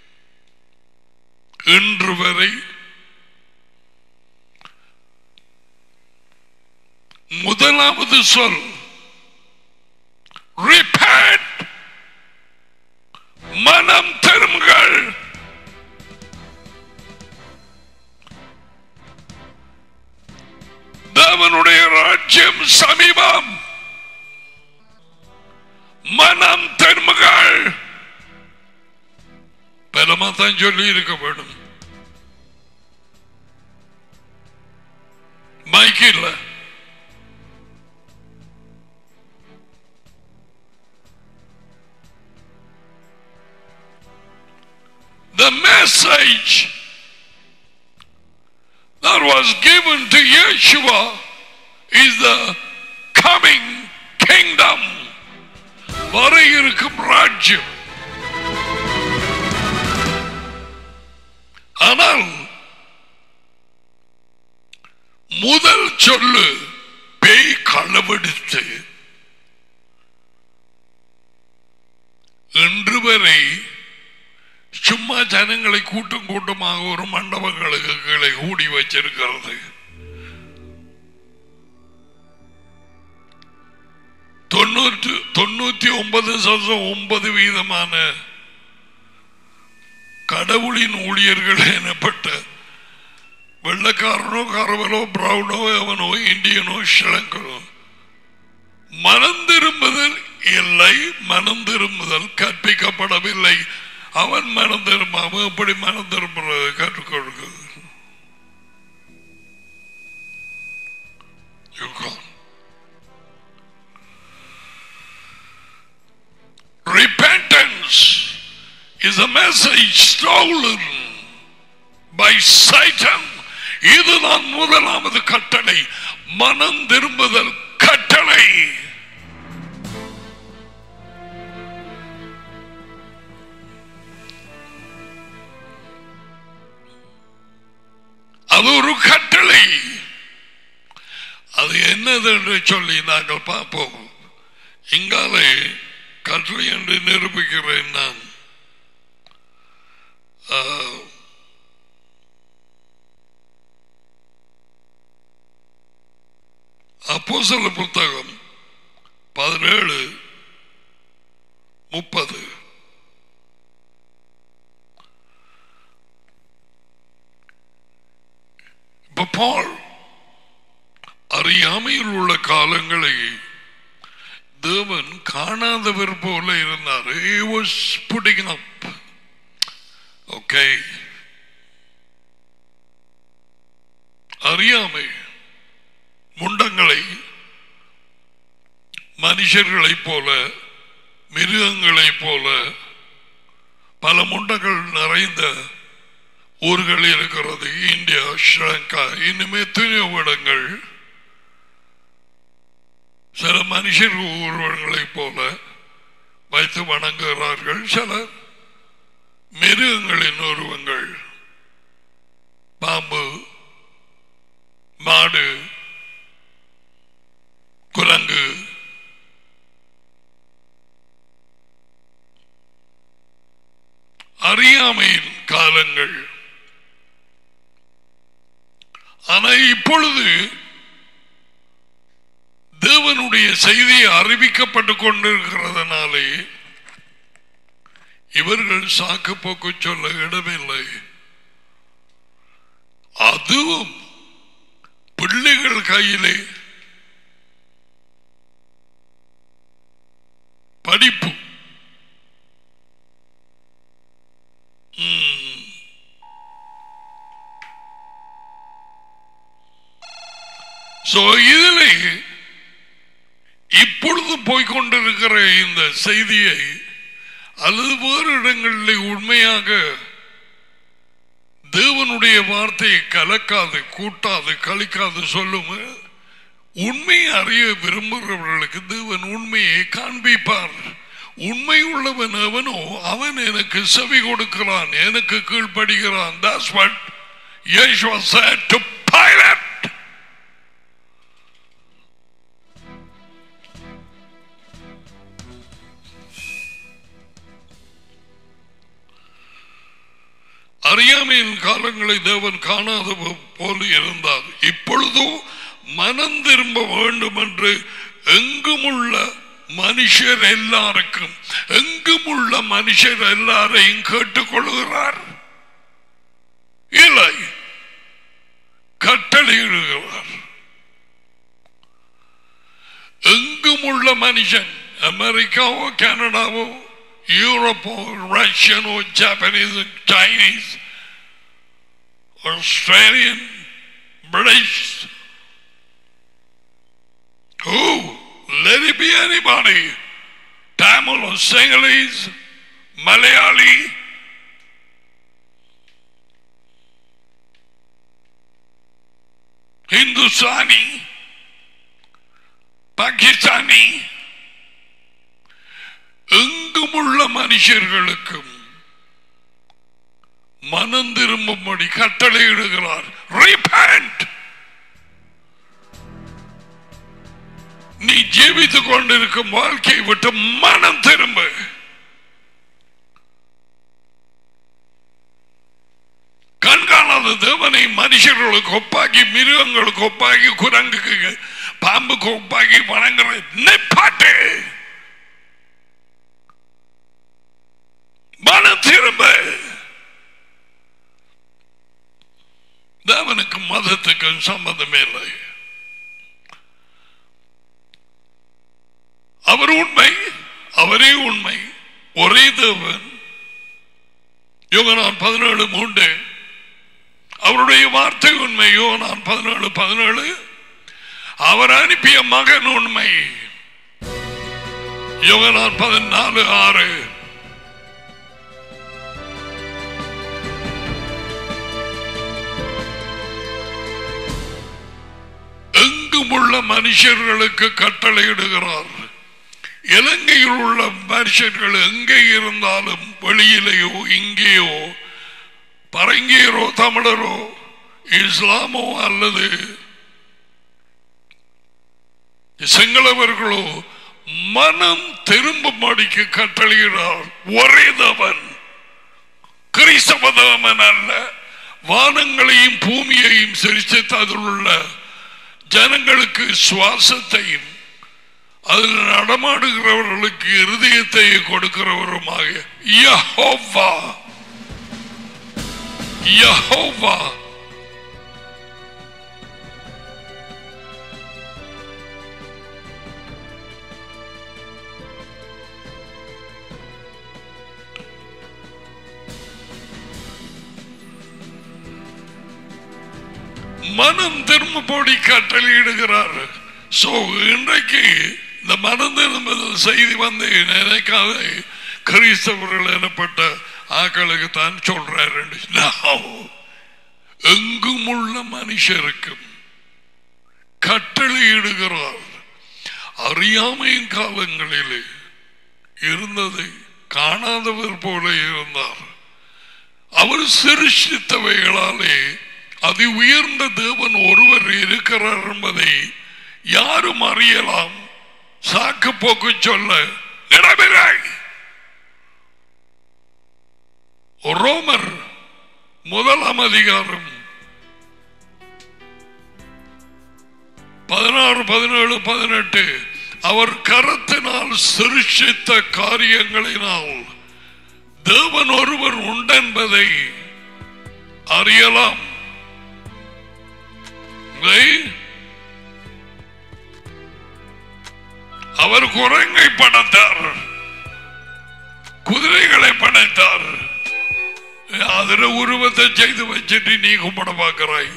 இன்று வரை முதலாவது சொல் repent மனம் திரும்புங்கள் தேவனுடைய ராஜ்யம் சமீபம் மனம் திரும்புகள் பலமா தான் சொல்லி இருக்க வேண்டும் மைக்கு இல்ல The message that was given to Yeshua is the coming kingdom. வர இருக்கும் ராஜ்யம் ஆனால் முதல் சொல்லு பேய் களவெடுத்து இன்று வரை சும்மா ஜனங்களை கூட்டம் கூட்டமாக ஒரு மண்டபங்களுக்கு கீழே கூடி வச்சிருக்கிறது தொண்ணூற்று தொண்ணூத்தி ஒன்பது சதம் ஒன்பது வீதமான கடவுளின் ஊழியர்கள் எனப்பட்ட வெள்ளக்காரனோ கரவலோ பிரவுனோ அவனோ இந்தியனோ ஸ்ரீலங்கனோ மனம் திரும்புதல் இல்லை மனம் திரும்புதல் கற்பிக்கப்படவில்லை அவன் மனம் திரும்ப அவன் எப்படி மனம் திரும்புறது கற்றுக் கொடுக்குது You can't. Repentance is a message stolen by Satan. இதுதான் முதலாவது கட்டளை மனம் திரும்புதல் கட்டளை அது ஒரு கட்டளை அது என்னது என்று சொல்லி நாங்கள் பார்ப்போம் இங்காலே கட்டளை என்று நிரூபிக்கிறேன் நான் ஆ, அப்போஸ்தல புத்தகம் பதினேழு முப்பது இப்ப பால் அறியாமையில் உள்ள காலங்களை தேவன் காணாதவர் போல இருந்தார் He was putting up. Okay. அறியாமை முண்டங்களை மனுஷர்களைப் போல மிருகங்களைப் போல பல முண்டங்கள் நிறைந்த ஊர்கள் இருக்கிறது இந்தியா ஸ்ரீலங்கா இன்னும் எத்தனையோ இடங்கள் சில மனுஷர் உருவங்களைப் போல வைத்து வணங்குகிறார்கள் சிலர் மிருகங்களின் உருவங்கள் பாம்பு மாடு குரங்கு அறியாமையின் காலங்கள் ஆனா இப்பொழுது தேவனுடைய செய்தி அறிவிக்கப்பட்டுக் கொண்டிருக்கிறதுனாலே இவர்கள் சாக்கு போக்கு சொல்ல இடமில்லை அதுவும் பிள்ளைகள் கையிலே படிப்பு ம். So, இதிலே இப்பொழுது போய்கொண்டிருக்கிற இந்த செய்தியை அல்லது வேறு இடங்களில் உண்மையாக தேவனுடைய வார்த்தையை கலக்காது கூட்டாது கழிக்காது சொல்லுங்க உண்மை அறிய விரும்புகிறவர்களுக்கு தேவன் உண்மையை காண்பிப்பார் உண்மை உள்ளவன் அவனோ அவன் எனக்கு செவி கொடுக்கிறான் எனக்கு கீழ்ப்படுகிறான் That's what Yeshua said to Pilate. அறியாமையின் காலங்களை தேவன் காணாத போல இருந்தார் இப்பொழுதோ மனம் திரும்ப வேண்டும் என்று எங்குமுள்ள மனுஷர் எல்லாருக்கும் எங்குமுள்ள மனுஷர் எல்லாரையும் கேட்டுக்கொள்கிறார் இல்லை கட்டளையிடுகிறார் எங்கும் உள்ள மனுஷன் அமெரிக்காவோ கனடாவோ யூரோப்போ ரஷ்யனோ Japanese Chinese Australian British Who? Let it be anybody. Tamil or Sinhalese, Malayali. Hindustani, Pakistani எங்குமுள்ள மனுஷர்களுக்கும் மனம் திரும்பும்படி கட்டளையிடுகிறார் Repent! நீ ஜீவித்துக் கொண்டிருக்கும் வாழ்க்கையை விட்டு மனம் திரும்ப கண்காணாத தேவனை மனுஷர்களுக்கு ஒப்பாக்கி மிருகங்களுக்கு ஒப்பாக்கி குரங்குக்கு பாம்புக்கு ஒப்பாக்கி வணங்குற நிப்பாட்டு மனம் திரும்ப தேவனுக்கு மதத்துக்கு சம்பந்தமே இல்லை அவர் உண்மை அவரே உண்மை ஒரே தேவன் யோகனான் பதினேழு மூன்று அவருடைய வார்த்தை உண்மை யோகனான் பதினேழு பதினேழு அவர் அனுப்பிய மகன் உண்மை யோகனான் பதினாலு ஆறு எங்கும் உள்ள மனுஷர்களுக்கு கட்டளையிடுகிறார் இலங்கையில் உள்ள மனுஷர்கள் எங்கே இருந்தாலும் வெளியிலேயோ இங்கேயோ பரங்கியரோ தமிழரோ இஸ்லாமோ அல்லது சிங்களவர்களோ மனம் திரும்பும்படிக்கு கட்டளையிடார் ஒரே தவன் கிறிஸ்தவ தேவன் அல்ல வானங்களையும் பூமியையும் சிரிச்சித்து அதில் உள்ள ஜனங்களுக்கு சுவாசத்தையும் அதில் நடமாடுகிறவர்களுக்கு இருதயத்தை கொடுக்கிறவருமாக யஹோவா யஹோவா மனம் திரும்பப்போடி கட்டளையிடுகிறார் சோ இன்றைக்கு இந்த மனம் திரும்புதல் செய்தி வந்து நினைக்காத கிறிஸ்தவர்கள் எனப்பட்ட ஆக்களுக்கு தான் சொல்றாரு எங்கும் உள்ள மனுஷருக்கும் கட்டளையிடுகிறார் அறியாமையின் காலங்களிலே இருந்ததை காணாதவர் போல இருந்தார் அவர் சிருஷ்டித்தவைகளாலே அதி உயர்ந்த தேவன் ஒருவர் இருக்கிறார் என்பதை யாரும் அறியலாம் சாக்கு போக்கு சொல்ல இடமில்லை ரோமர் முதலாம் அதிகாரம் பதினாறு பதினேழு பதினெட்டு அவர் கரத்தினால் சிருஷித்த காரியங்களினால் தேவன் ஒருவர் உண்டென்பதை அறியலாம் இதை அவர் குரங்கை படைத்தார் குதிரைகளை படைத்தார் அதுல உருவத்தை செய்து வச்சுட்டு நீ கும்பிட பார்க்கிறாய்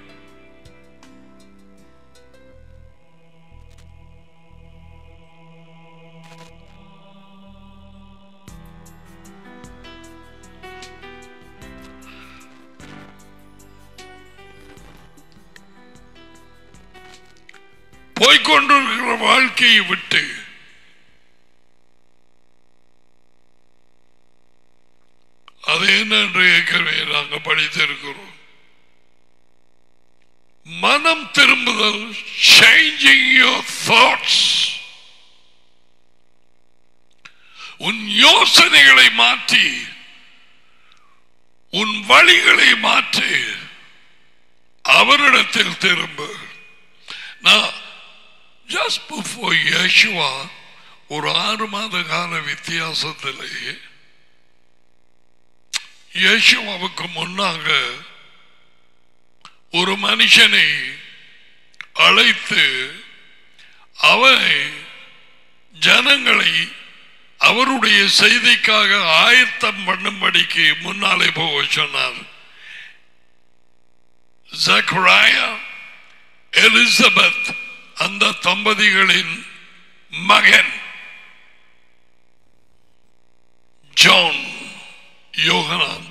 போய்கொண்டிருக்கிற வாழ்க்கையை விட்டு அது என்ன என்று ஏற்கனவே நாங்கள் படித்திருக்கிறோம் மனம் திரும்புதல் சேஞ்சிங் யோர் தாட்ஸ் உன் யோசனைகளை மாற்றி உன் வழிகளை மாற்றி அவரிடத்தில் திரும்ப நான் ஜஸ்ட் பிஃபோர் யேசுவா ஒரு ஆறு மாத கால வித்தியாசத்திலேயே இயேசுவாவுக்கு முன்னாக ஒரு மனுஷனை அழைத்து அவனை ஜனங்களை அவருடைய செய்திக்காக ஆயத்தம் பண்ணும்படிக்கு முன்னாலே போக சொன்னார் ஜக்ராயா எலிசபெத் அந்த தம்பதிகளின் மகன் John Yohanan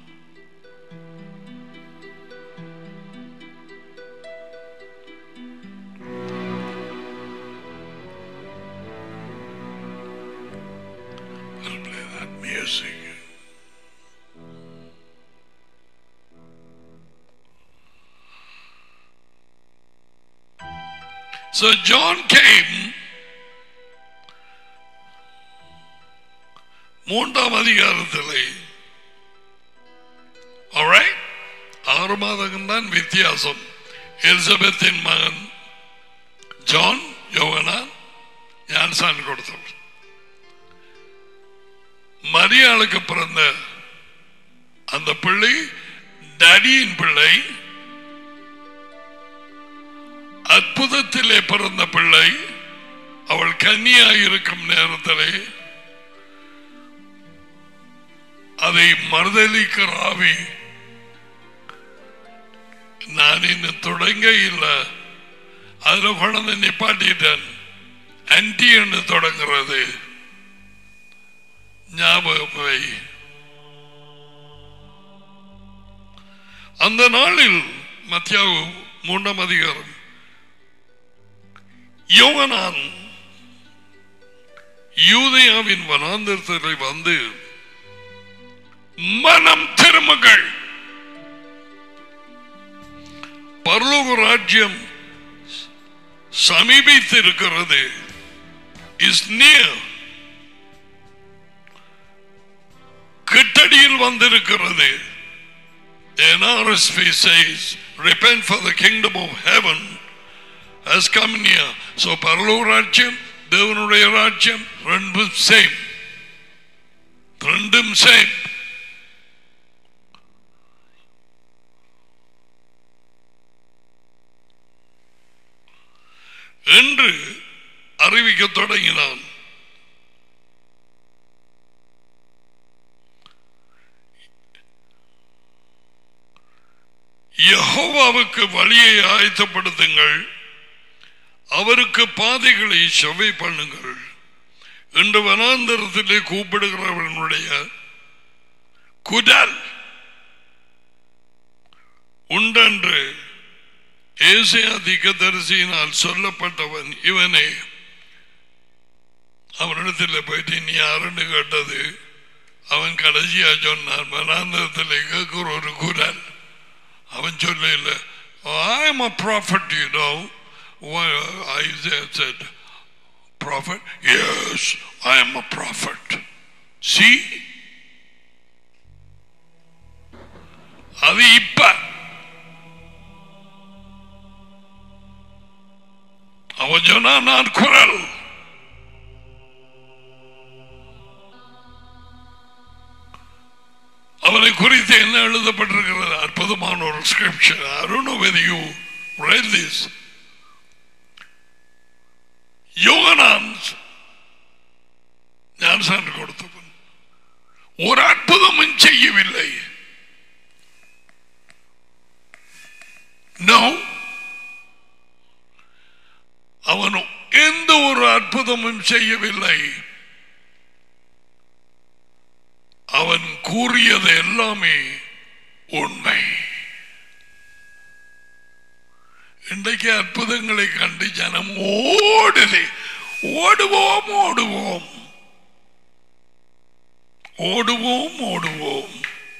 I'll play that music. So John came மூன்றாம் அதிகாரத்திலே Alright? ஆறு மாதம் தான் வித்தியாசம் எலிசபெத்தின் மகன் ஜான் யோகனான் ஞான்சான் கொடுத்தவர் மரியாளுக்கு பிறந்த அந்த பிள்ளை டடியின் பிள்ளை அற்புதத்திலே பிறந்த பிள்ளை அவள் கன்னியாக இருக்கும் நேரத்திலே அதை மறுதளிக்கிற ஆவி நான் இன்னும் தொடங்க இல்லை அதுல குழந்தை நிப்பாட்டிட்டேன் அன்டி என்று தொடங்குறது ஞாபகம் வை அந்த நாளில் மத்தியாவு மூன்றாம் அதிகாரம் யோகனான் யூதயாவின் வனாந்தரத்தில் வந்து மனம் திரும்புங்கள் பரலோக ராஜ்யம் சமீபித்திருக்கிறது இஸ் நியர் கிட்டடியில் வந்திருக்கிறது NRSV says, repent for the kingdom of heaven has come near. So பரலோக ராஜ்யம் தேவனுடைய ராஜ்யம் ரெண்டும் சேம் ரெண்டும் சேம் என்று அறிவிக்க தொடங்கினான் யெகோவாவுக்கு வழியை ஆயத்தப்படுத்துங்கள் அவருக்கு பாதைகளை செவ்வை பண்ணுங்கள் என்று வனாந்தரத்திலே கூப்பிடுகிறவனுடைய குடல் உண்டென்று ஏசியா திகதரிசியினால் சொல்லப்பட்டவன் இவனே அவனிடத்தில் போயிட்டு நீ யாருன்னு கேட்டது அவன் கடைசியா சொன்னான் வனாந்தரத்தில் கேட்கிற ஒரு குரல் அவன் சொல்ல இல்லை I am a prophet you know Isaiah said, Prophet? Yes, I am a prophet. See? அது இப்ப அவன் சொன்னா நான் குரல் அவனை குறித்து என்ன எழுதப்பட்டிருக்கிறது அற்புதமான ஒரு ஸ்கிரிப்ஷன் I don't know whether you read this. யோகனான் ஞானசான்று கொடுத்தவன் ஒரு அற்புதமும் செய்யவில்லை No. அவன் எந்த ஒரு அற்புதமும் செய்யவில்லை அவன் கூறியது எல்லாமே உண்மை இன்றைக்கு அற்புதங்களை கண்டு ஜனம் ஓடுது ஓடுவோம் ஓடுவோம் ஓடுவோம் ஓடுவோம்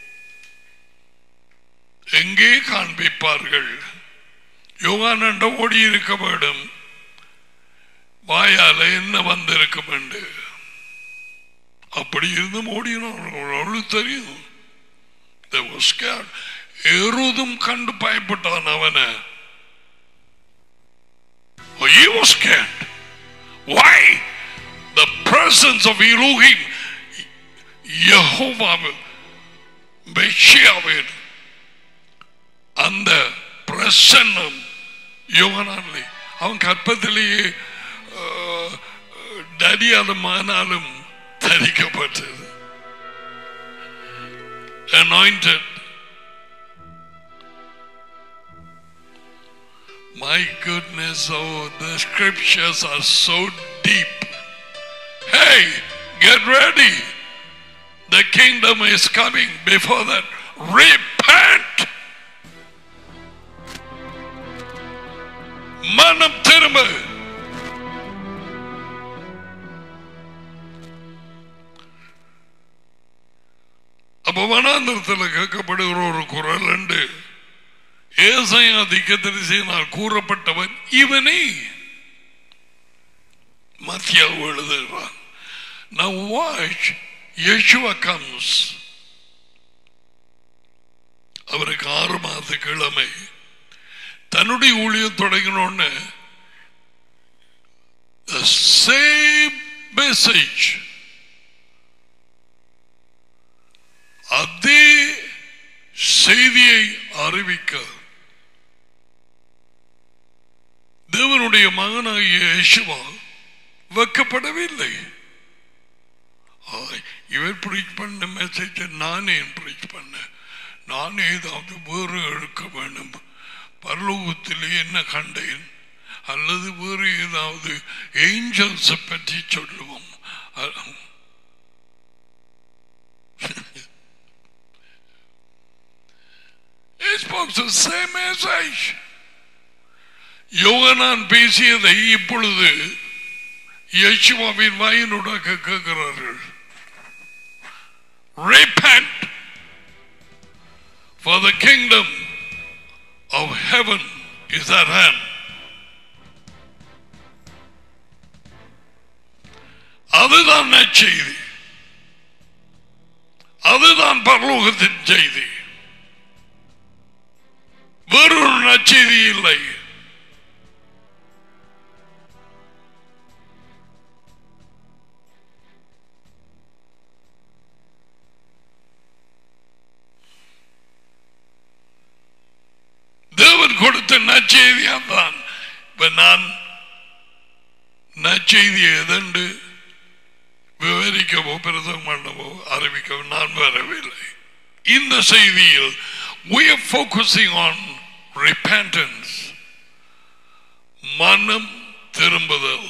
எங்கே காண்பிப்பார்கள் யோகானண்ட ஓடி இருக்க வேண்டும் வாயால என்ன வந்திருக்கும் என்று அப்படி இருந்தும் ஓடினான் தெரியும் They were scared. எருதும் கண்டு பயப்பட்டான் அவனை Oh, he was scared. Why? The presence of Elohim, யெகோவாவில் மெஷியாவில் அந்த பிரசன்னம் யோகனாலே அவன் கற்பத்திலேயே டடியாதமானாலும் தரிக்கப்பட்டது anointed My goodness, oh, the scriptures are so deep. Hey, get ready. The kingdom is coming. Before that, repent. மனம் திரும்ப அப்ப வனாந்திரத்தில் கேட்கப்படுகிற ஒரு குரல் உண்டு ஏசையா திக்கத்தரிசியினால் கூறப்பட்டவன் இவனே மத்தியாவு எழுதுகிறான் Now watch, Yeshua comes. அவருக்கு ஆறு மாத கிழமை தன்னுடைய ஊழியம் தொடங்கினோன்னு the same message அதே செய்தியை அறிவிக்க தேவனுடைய மகனாகிய யேசுவா வைக்கப்படவில்லை ஆய், இவர் பிரீச் பண்ண மெசேஜ் நானே பிரீச் பண்ண நானே ஏதாவது வேறு எடுக்க வேண்டும் பரலோகத்திலே என்ன கண்டேன் அல்லது வேறு ஏதாவது ஏஞ்சல்ஸ் பற்றி சொல்லுவோம் அ- He spoke the same message. யோகனான் பேசியதை இப்பொழுது யேசுவாவின் வாயினூடாக கேட்கிறார்கள் Repent for the kingdom of heaven Is that hand? அதுதான் நற்செய்தி அதுதான் பரலோகத்தின் செய்தி வேறொரு நற்செய்தி இல்லை தேவன் கொடுத்த நற்செய்தியா தான் இப்ப நான் நற்செய்தி எதண்டு விவரிக்கவோ பிரதம் பண்ணவோ அறிவிக்கவோ நான் வரவில்லை இந்த செய்தியில் we are focusing on repentance மனம் திரும்புதல்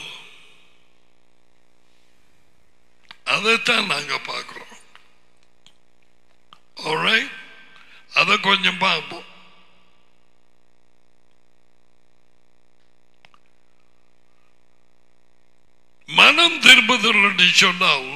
அதைத்தான் நாங்க பார்க்கிறோம் Alright? அதை கொஞ்சம் பார்ப்போம் மனம் திரும்புதல் என்று சொன்னால்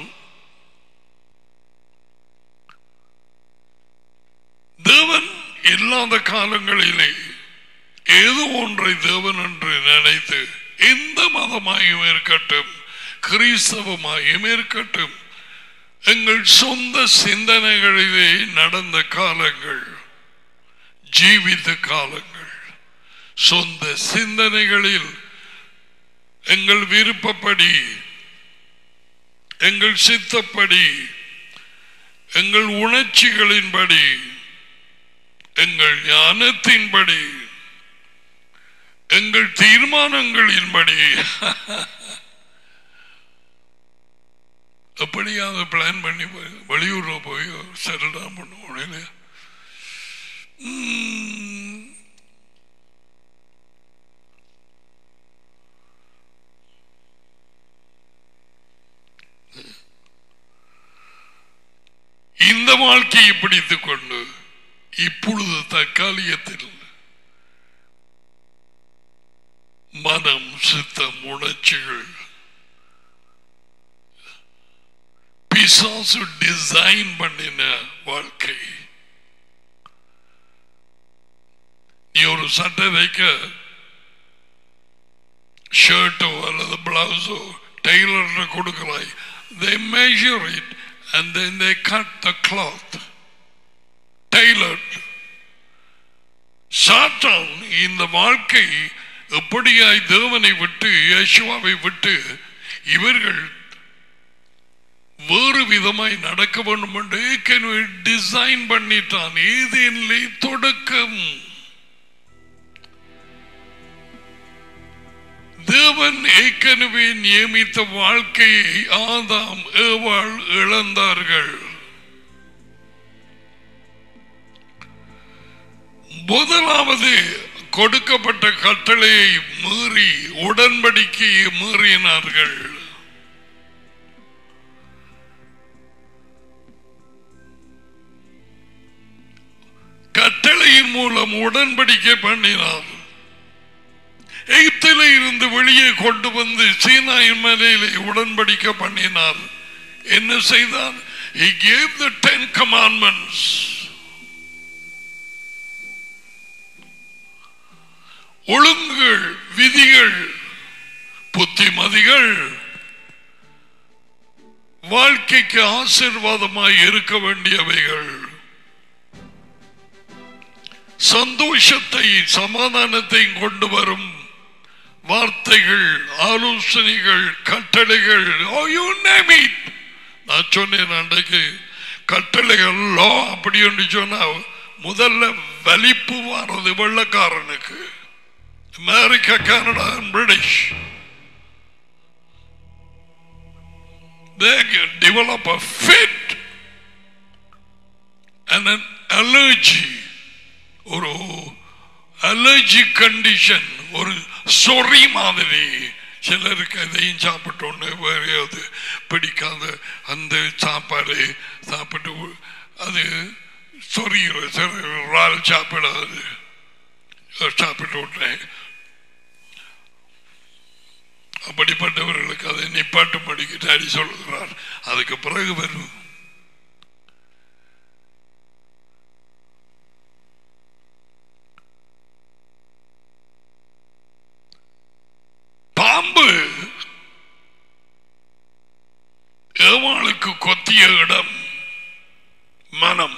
தேவன் இல்லாத காலங்களிலே ஏதோ ஒன்றை தேவன் என்று நினைத்து எந்த மதமாயும் இருக்கட்டும் கிறிஸ்தவமாயும் இருக்கட்டும் எங்கள் சொந்த சிந்தனைகளிலே நடந்த காலங்கள் ஜீவித்த காலங்கள் சொந்த சிந்தனைகளில் எங்கள் விருப்பப்படி எங்கள் சித்தப்படி எங்கள் உணர்ச்சிகளின்படி எங்கள் ஞானத்தின்படி எங்கள் தீர்மானங்களின்படி எப்படியாவது பிளான் பண்ணி போய் வெளியூர்ல போய் செட்டில் தான் பண்ணுவோம் இல்லையா உம், இந்த வாழ்க்கையை பிடித்துக் கொண்டு இப்பொழுது தற்காலிகத்தில் மனம் சித்தம் உணர்ச்சிகள் பிசாசு டிசைன் பண்ணின வாழ்க்கை நீ ஒரு சட்டை தைக்க ஷர்ட்டோ அல்லது பிளவுஸோ டெய்லர் கொடுக்கிறாய் they measure it and then they cut the cloth tailored சாத்தான் இந்த வாழ்க்கை எப்படியாய் தேவனை விட்டு யேசுவாவை விட்டு இவர்கள் வேறு விதமாய் நடக்க வேண்டும் என்று ஏற்கனவே டிசைன் பண்ணிட்டான் ஏதேனிலே தொடக்கம் தேவன் ஏற்கனவே நியமித்த வாழ்க்கையை ஆதாம் ஏவாள் இழந்தார்கள் முதலாவது கொடுக்கப்பட்ட கட்டளையை மீறி உடன்படிக்கையை மீறினார்கள் கட்டளையின் மூலம் உடன்படிக்கை பண்ணினார் எகிப்திலே இருந்து வெளியே கொண்டு வந்து சீனாயின் மலையிலே உடன்படிக்க பண்ணினார் என்ன செய்தார் He gave the ten commandments. ஒழுங்குகள் விதிகள் புத்திமதிகள் வாழ்க்கைக்கு ஆசீர்வாதமாய் இருக்க வேண்டியவைகள் சந்தோஷத்தை சமாதானத்தை கொண்டு வரும் வார்த்தைகள் ஆலோசனைகள் கட்டளைகள் oh, you name it. நான் சொன்னேன் அன்றைக்கு கட்டளைகள் லோ அப்படி என்று சொன்னா முதல்ல வலிப்பு வாரது வெள்ளக்காரனுக்கு America Canada British they develop a fit and an allergy ஒரு அலர்ஜி கண்டிஷன் ஒரு சொறி மாதிரி சிலருக்கு அதையும் சாப்பிட்டோன்னு வேறையாவது பிடிக்காத அந்த சாப்பாடு சாப்பிட்டு உ- அது சொறிகிற சில இறால் சாப்பிடாது சாப்பிட்டு விட்டேன் அப்படிப்பட்டவர்களுக்கு அதை நிப்பாட்டும்படிக்கு டாடி சொல்லுகிறார் அதுக்கு பிறகு வரும் பெரிய இடம் மனம்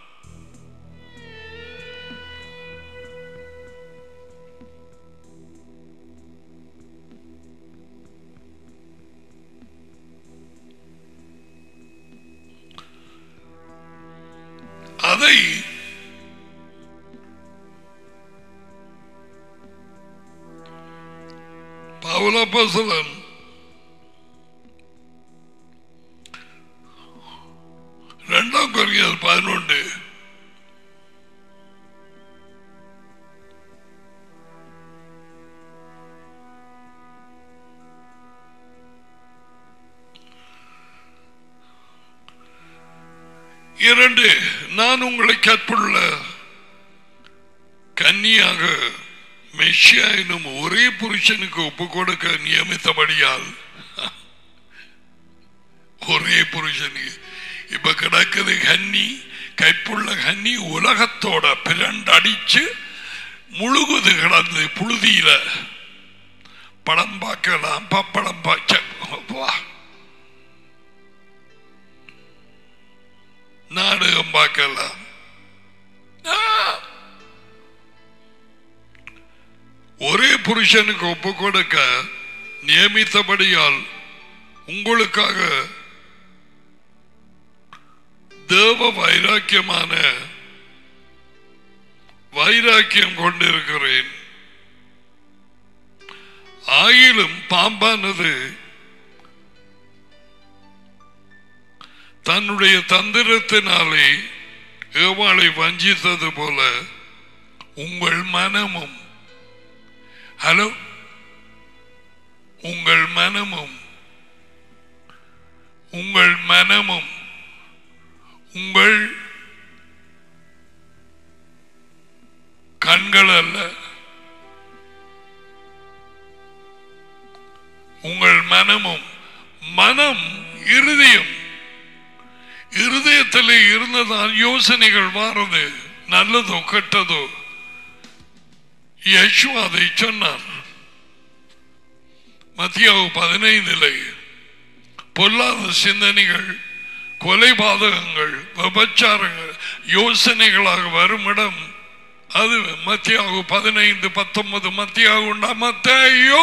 அதை பவுலப்பசலன் இரண்டாம் கொரியால் பதினொன்று இரண்டு நான் உங்களை கற்புள்ள கன்னியாக மெஷியா எனும் ஒரே புருஷனுக்கு ஒப்பு கொடுக்க நியமித்தபடியால் ஒரே புருஷனுக்கு இப்ப கிடக்குது கன்னி கைப்புள்ள கன்னி உலகத்தோட பிரண்டடிச்சு முழுகுது கிடந்து புழுதியில படம் பார்க்கலாம் பப்படம் பார்க்க வா நாடகம் பார்க்கலாம் ஆ! ஒரே புருஷனுக்கு ஒப்பு கொடுக்க நியமித்தபடியால் உங்களுக்காக தேவ வைராக்கியமான வைராக்கியம் கொண்டிருக்கிறேன் ஆயிலும் பாம்பானது தன்னுடைய தந்திரத்தினாலே ஏவாளை வஞ்சித்தது போல உங்கள் மனமும் ஹலோ உங்கள் மனமும் உங்கள் மனமும் உங்கள் கண்கள் அல்ல உங்கள் மனமும் மனம் இருதயம் இருதயத்தில் இருந்ததான் யோசனைகள் வாரது நல்லதோ கெட்டதோ யேசு அதை சொன்னார் மத்தியாவு பதினைந்திலே பொல்லாத சிந்தனைகள் கொலைபாதகங்கள் விபச்சாரங்கள் யோசனைகளாக வரும் இடம் அது மத்தியாகு பதினைந்து பத்தொன்பது மத்தியாகு உண்டா மத்தையோ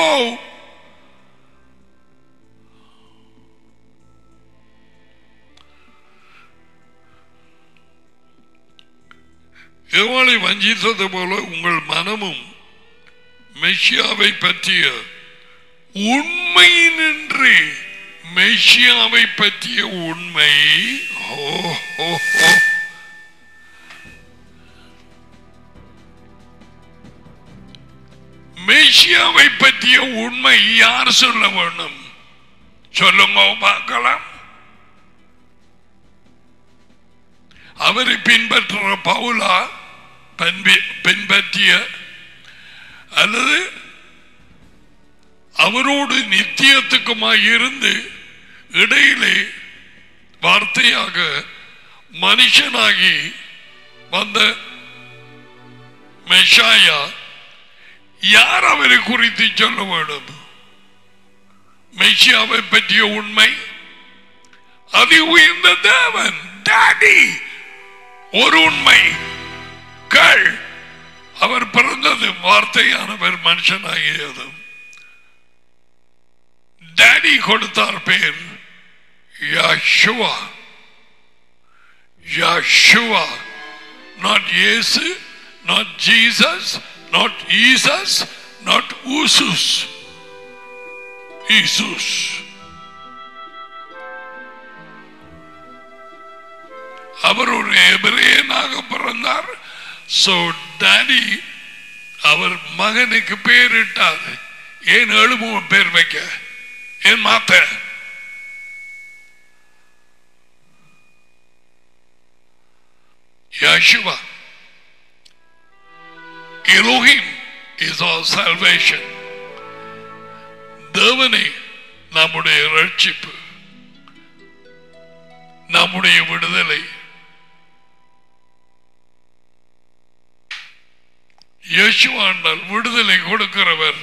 எவளை வஞ்சித்தது போல உங்கள் மனமும் மெஷியாவை பற்றிய உண்மை நின்று மெஷியாவை பற்றிய உண்மை ஓ, ஓ, ஓ. மெஷியாவை பற்றிய உண்மை யார் சொல்ல வேண்டும் சொல்லுங்க பார்க்கலாம் அவரை பின்பற்ற பவுலா பண்பி- பின்பற்றிய அல்லது அவரோடு நித்தியத்துக்குமாய் இருந்து இடையிலே வார்த்தையாக மனுஷனாகி வந்த மெஷாயா யார் அவரை குறித்து சொல்ல வேண்டும் மெஷியாவை பற்றிய உண்மை அதி உயர்ந்த தேவன் டாடி ஒரு உண்மை கள் அவர் பிறந்தது வார்த்தையானவர் மனுஷனாகியது டாடி கொடுத்தார் பேர் யாஷுவா யாஷுவா நாட் இயேசு நாட் ஜீசஸ் நாட் ஈசஸ் நாட் ஊசுஸ் ஈசுஸ் அவர் ஒரு எபிரேயனாக பிறந்தார் சோ டாடி அவர் மகனுக்கு பேரிட்டார் ஏன் எழுபுவன் பேர் வைக்க ஏன் மாத்த Yeshua. Elohim is our salvation. தேவனே நம்முடைய ரட்சிப்பு நம்முடைய விடுதலை யேசுவாண்டால் விடுதலை கொடுக்கிறவர்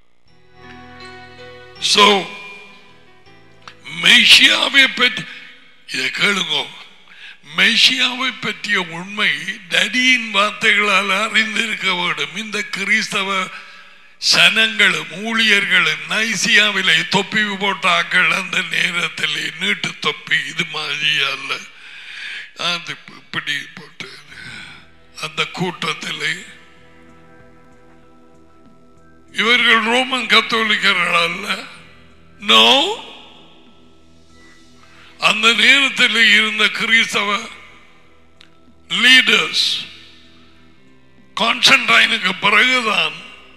சோ மெய்ஷியாவை பற்றி கேளுங்கோ மெஷியாவை பற்றிய உண்மை டடியின் வார்த்தைகளால் அறிந்திருக்க வேண்டும் இந்த கிறிஸ்தவ சனங்களும் ஊழியர்களும் நைசியாவிலே தொப்பி போட்டாக்கள் அந்த நேரத்தில் நீட்டு தொப்பி இது மாதிரி அல்ல அது இப்படி போட்டு அந்த கூட்டத்தில் இவர்கள் ரோமன் கத்தோலிக்கர்கள் அல்ல நோ அந்த நேரத்தில் இருந்த கிறிஸ்தவ லீடர்ஸ் கான்ஸ்டன்டைனுக்கு பிறகுதான்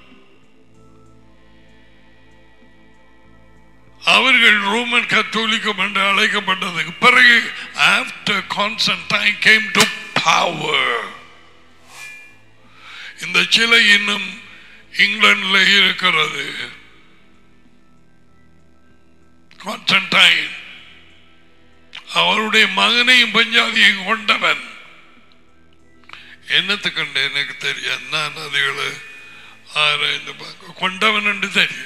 அவர்கள் ரோமன் கத்தோலிக்கம் என்று அழைக்கப்பட்டதுக்கு பிறகு after Constantine came to power இந்த சிலை இன்னும் இங்கிலாந்துல இருக்கிறது கான்ஸ்டன்டைன் அவருடைய மகனையும் பஞ்சாதியையும் கொண்டவன் என்னத்துக்கண்டு எனக்கு தெரியாது நான் அதுகளை ஆராய்ந்து பார்க்க கொண்டவன் என்று தெரியும்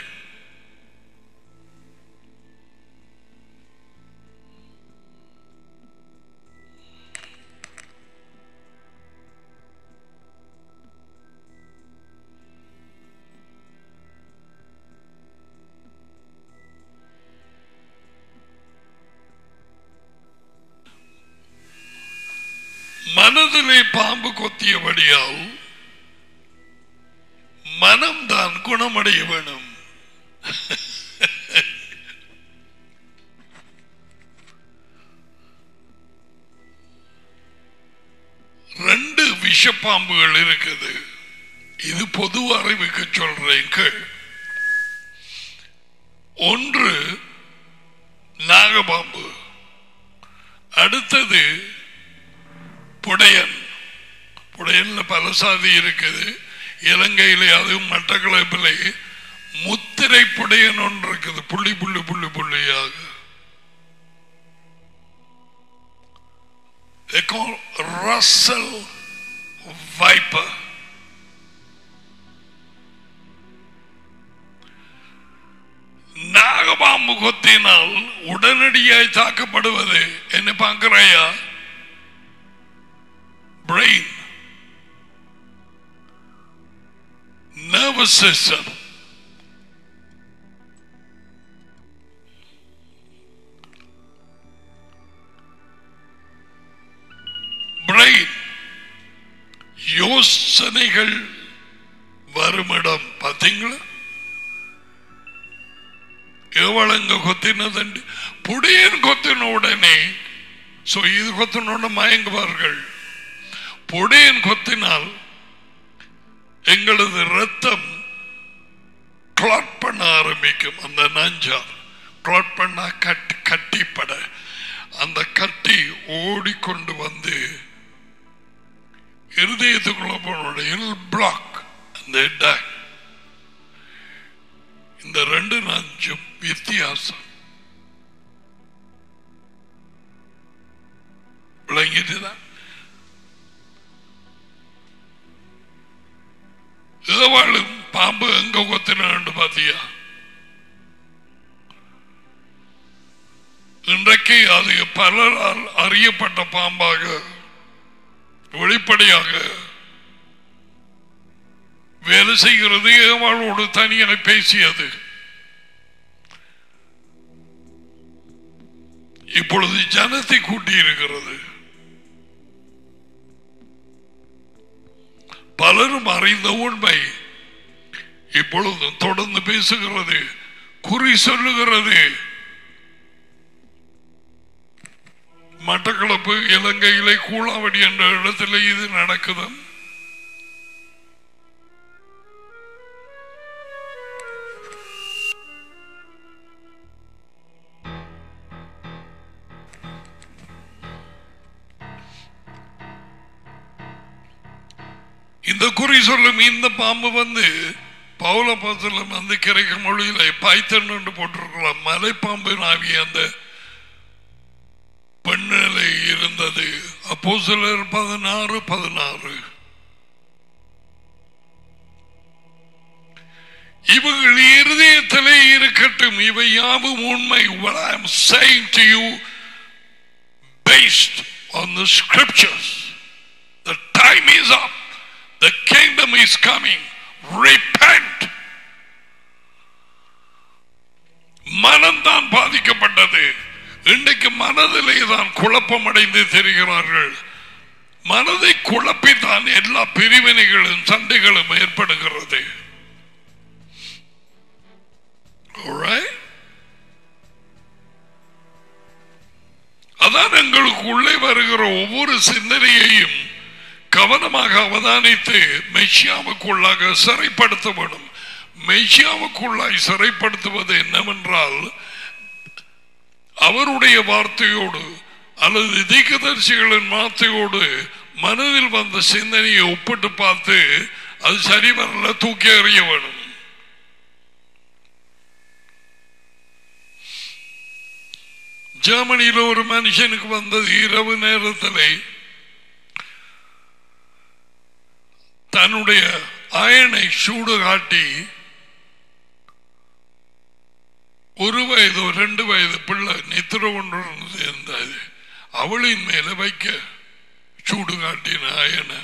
மனதிலே பாம்பு கொத்தியபடியால் மனம்தான் குணமடைய வேணும் ரெண்டு விஷப்பாம்புகள் இருக்குது இது பொது அறிவுக்கு சொல்றேன் கேள் ஒன்று நாகபாம்பு அடுத்தது புடையன் புடையன்ல பல சாதி இருக்குது இலங்கையிலே அதுவும் மட்டக்களப்பிலே முத்திரை புடையன் ஒன்று இருக்குது புள்ளி புள்ளி புள்ளி புள்ளியாக They call Russell Viper. நாகபாம்பு கொத்தினால் உடனடியாய் தாக்கப்படுவது என்ன பார்க்கிறாயா பிரெயின் நர்வஸ் சிஸ்டம் பிரெயின் யோசனைகள் வருமிடம் பார்த்தீங்களா எவளங்க கொத்தினதுண்டு புடியன் கொத்தின உடனே சோ இது கொத்தினோட மயங்குவார்கள் புடியன் கொத்தினால் எங்களது ரத்தம் கிளாட் பண்ண ஆரம்பிக்கும் அந்த நஞ்சார் கிளாட் பண்ண கட்டி கட்டிப்பட அந்த கட்டி ஓடிக்கொண்டு வந்து இருதயத்துக்குள்ள போன பிளாக் அந்த attack. இந்த ரெண்டு நஞ்சும் வித்தியாசம் விளங்கிட்டுதான் ஏவாளும் பாம்பு எங்க கொத்தினான்னு பாத்தியா இன்றைக்கு அது பலரால் அறியப்பட்ட பாம்பாக வெளிப்படையாக வேலை செய்கிறது ஏவாளோடு தனியாக பேசியது இப்பொழுது ஜனத்தை கூட்டி இருக்கிறது பலரும் அறிந்த உண்மை இப்பொழுது தொடர்ந்து பேசுகிறது குறி சொல்லுகிறது மட்டக்களப்பு இலங்கையிலே கூழாவடி என்ற இடத்துல இது நடக்குது இந்த குறி சொல்லும் இந்த பாம்பு வந்து பவுல பசலம் வந்து கிடைக்க மொழியில பைத்தன் என்று போட்டிருக்கலாம் மலைப்பாம்பு நாவி அந்த பெண்ணிலை இருந்தது அப்போ சிலர் பதினாறு பதினாறு இவர்கள் இருதயத்திலே இருக்கட்டும் இவை யாவும் உண்மை what I am saying to you based on the scriptures. The time is up. The kingdom is coming. Repent. மனம்தான் பாதிக்கப்பட்டது இன்றைக்கு மனதிலே தான் குழப்பம் அடைந்து தெரிகிறார்கள் மனதை குழப்பித்தான் எல்லா பிரிவினைகளும் சண்டைகளும் ஏற்படுகிறது Alright? அதான் எங்களுக்கு உள்ளே வருகிற ஒவ்வொரு சிந்தனையையும் கவனமாக அவதானித்து மெஷியாவுக்குள்ளாக சிறைப்படுத்த வேண்டும் மெஷியாவுக்குள்ளாய் சிறைப்படுத்துவது என்னவென்றால் அவருடைய வார்த்தையோடு அல்லது தீக்கதரிசிகளின் வார்த்தையோடு மனதில் வந்த சிந்தனையை ஒப்பிட்டு பார்த்து அது சரி வரல தூக்கி எறிய வேணும் ஜெர்மனியில் ஒரு மனுஷனுக்கு வந்தது இரவு நேரத்தில் தன்னுடைய அயனை சூடு காட்டி ஒரு வயது ரெண்டு வயது பிள்ளை நித்திர கொண்டு இருந்தது அவளின் மேல வைக்க சூடு காட்டின அயனை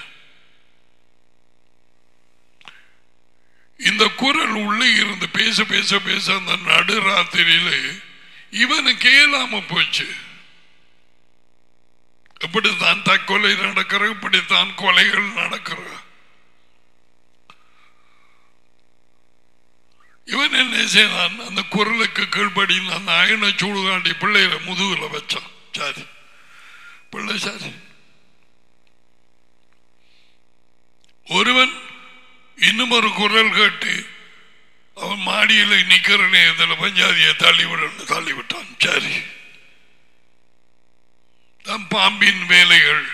இந்த குரல் உள்ளே இருந்து பேச பேச பேச அந்த நடுராத்திரியில இவனுக்கு இயலாம போச்சு இப்படித்தான் தற்கொலை நடக்கிற இப்படித்தான் கொலைகள் நடக்கிற இவன் என்ன செய்தான் அந்த குரலுக்கு கீழ்படின்னு அந்த அயன சூடுகாண்டி பிள்ளைகளை முதுகுல வச்சான் சரி பிள்ளை சரி ஒருவன் இன்னும் ஒரு குரல் கேட்டு அவன் மாடியில் நிக்கிற நேரத்தில் பஞ்சாதியை தள்ளி விடணும் தள்ளி விட்டான் சரி தம் பாம்பின் வேலைகள்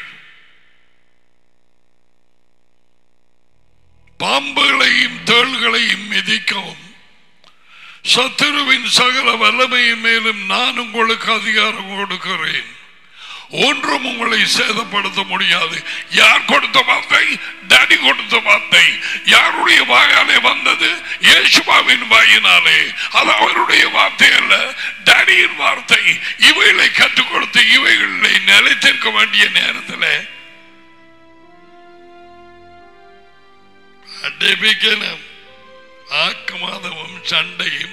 பாம்புகளையும் தேள்களையும் மிதிக்கவும் சத்துருவின் சகல வல்லமையின் மேலும் நான் உங்களுக்கு அதிகாரம் கொடுக்கிறேன் ஒன்றும் உங்களை சேதப்படுத்த முடியாது யார் கொடுத்த வார்த்தை டாடி கொடுத்த வார்த்தை யாருடைய வாயாலே வந்தது இயேசுபாவின் வாயினாலே அது அவருடைய வார்த்தை அல்ல டாடியின் வார்த்தை இவைகளை கற்றுக் கொடுத்து இவைகளை நிலைத்திருக்க வேண்டிய நேரத்தில் அடைபிக்கணும் ஆக்கமாதமும் சண்டையும்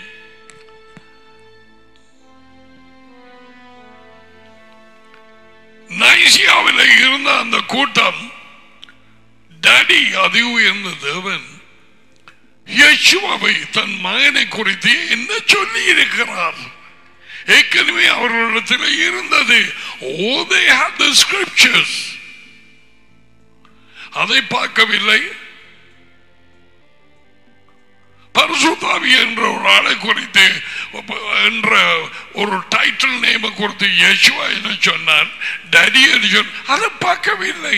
நைசியாவில் இருந்த அந்த கூட்டம் டாடி அதி உயர்ந்த தேவன் யேசுவாவை தன் மகனை குறித்து என்ன சொல்லி இருக்கிறார் ஏற்கனவே அவர்களிடத்தில் இருந்தது ஓ they had the scriptures அதை பார்க்கவில்லை பரிசுத்தாவி என்ற ஒரு ஆளை குறித்து என்ற ஒரு டைட்டில் நேம குறித்து யேசுவா என்று சொன்னார் டடி என்று சொன்ன அதை பார்க்கவில்லை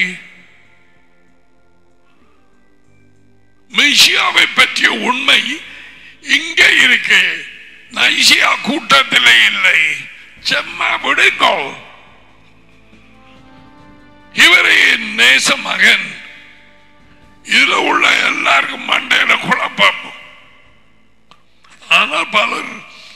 மெய்சியாவை பற்றிய உண்மை இங்கே இருக்கு நைசியா கூட்டத்திலே இல்லை செம்மா விடுங்கோ இவரே என் நேச மகன் இதுல உள்ள எல்லாருக்கும் மண்டையில குழப்பம் ஆனால் பலர்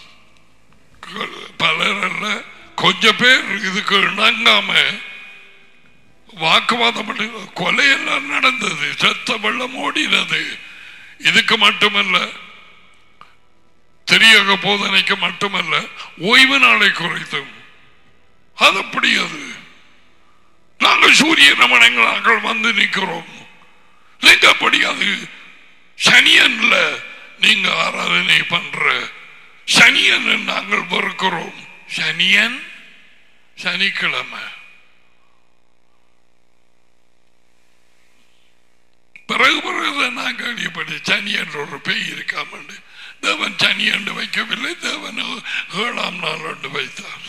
பலர் அல்ல கொஞ்சம் பேர் இதுக்கு இணங்காம வாக்குவாதம் பண்ணி கொலையெல்லாம் நடந்தது செத்த வெள்ளம் ஓடினது இதுக்கு மட்டுமல்ல தெரியக போதனைக்கு மட்டுமல்ல ஓய்வு நாளை குறைத்தும் அது அப்படி அது நாங்கள் சூரிய நமனங்கள் நாங்கள் வந்து நிற்கிறோம் நீங்க அப்படி அது சனியன்ல நீங்க ஆராதனை பண்ற சனியன் நாங்கள் வெறுக்கிறோம் சனியன் சனிக்கிழமை பிறகு பிறகு நான் கேள்விப்படி சனி என்ற ஒரு பேய் இருக்காம தேவன் சனி என்று வைக்கவில்லை தேவன் ஏழாம் நாள் என்று வைத்தார்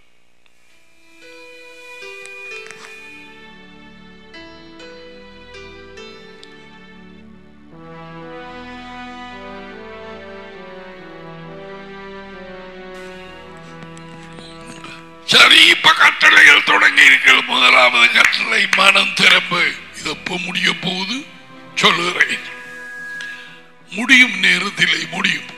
சரி இப்ப கட்டளைகள் தொடங்கி இருக்கிற முதலாவது கட்டளை மனம் திறப்பு இது எப்ப முடிய போகுது சொல்லுகிறேன் முடியும் நேரத்திலே முடியும்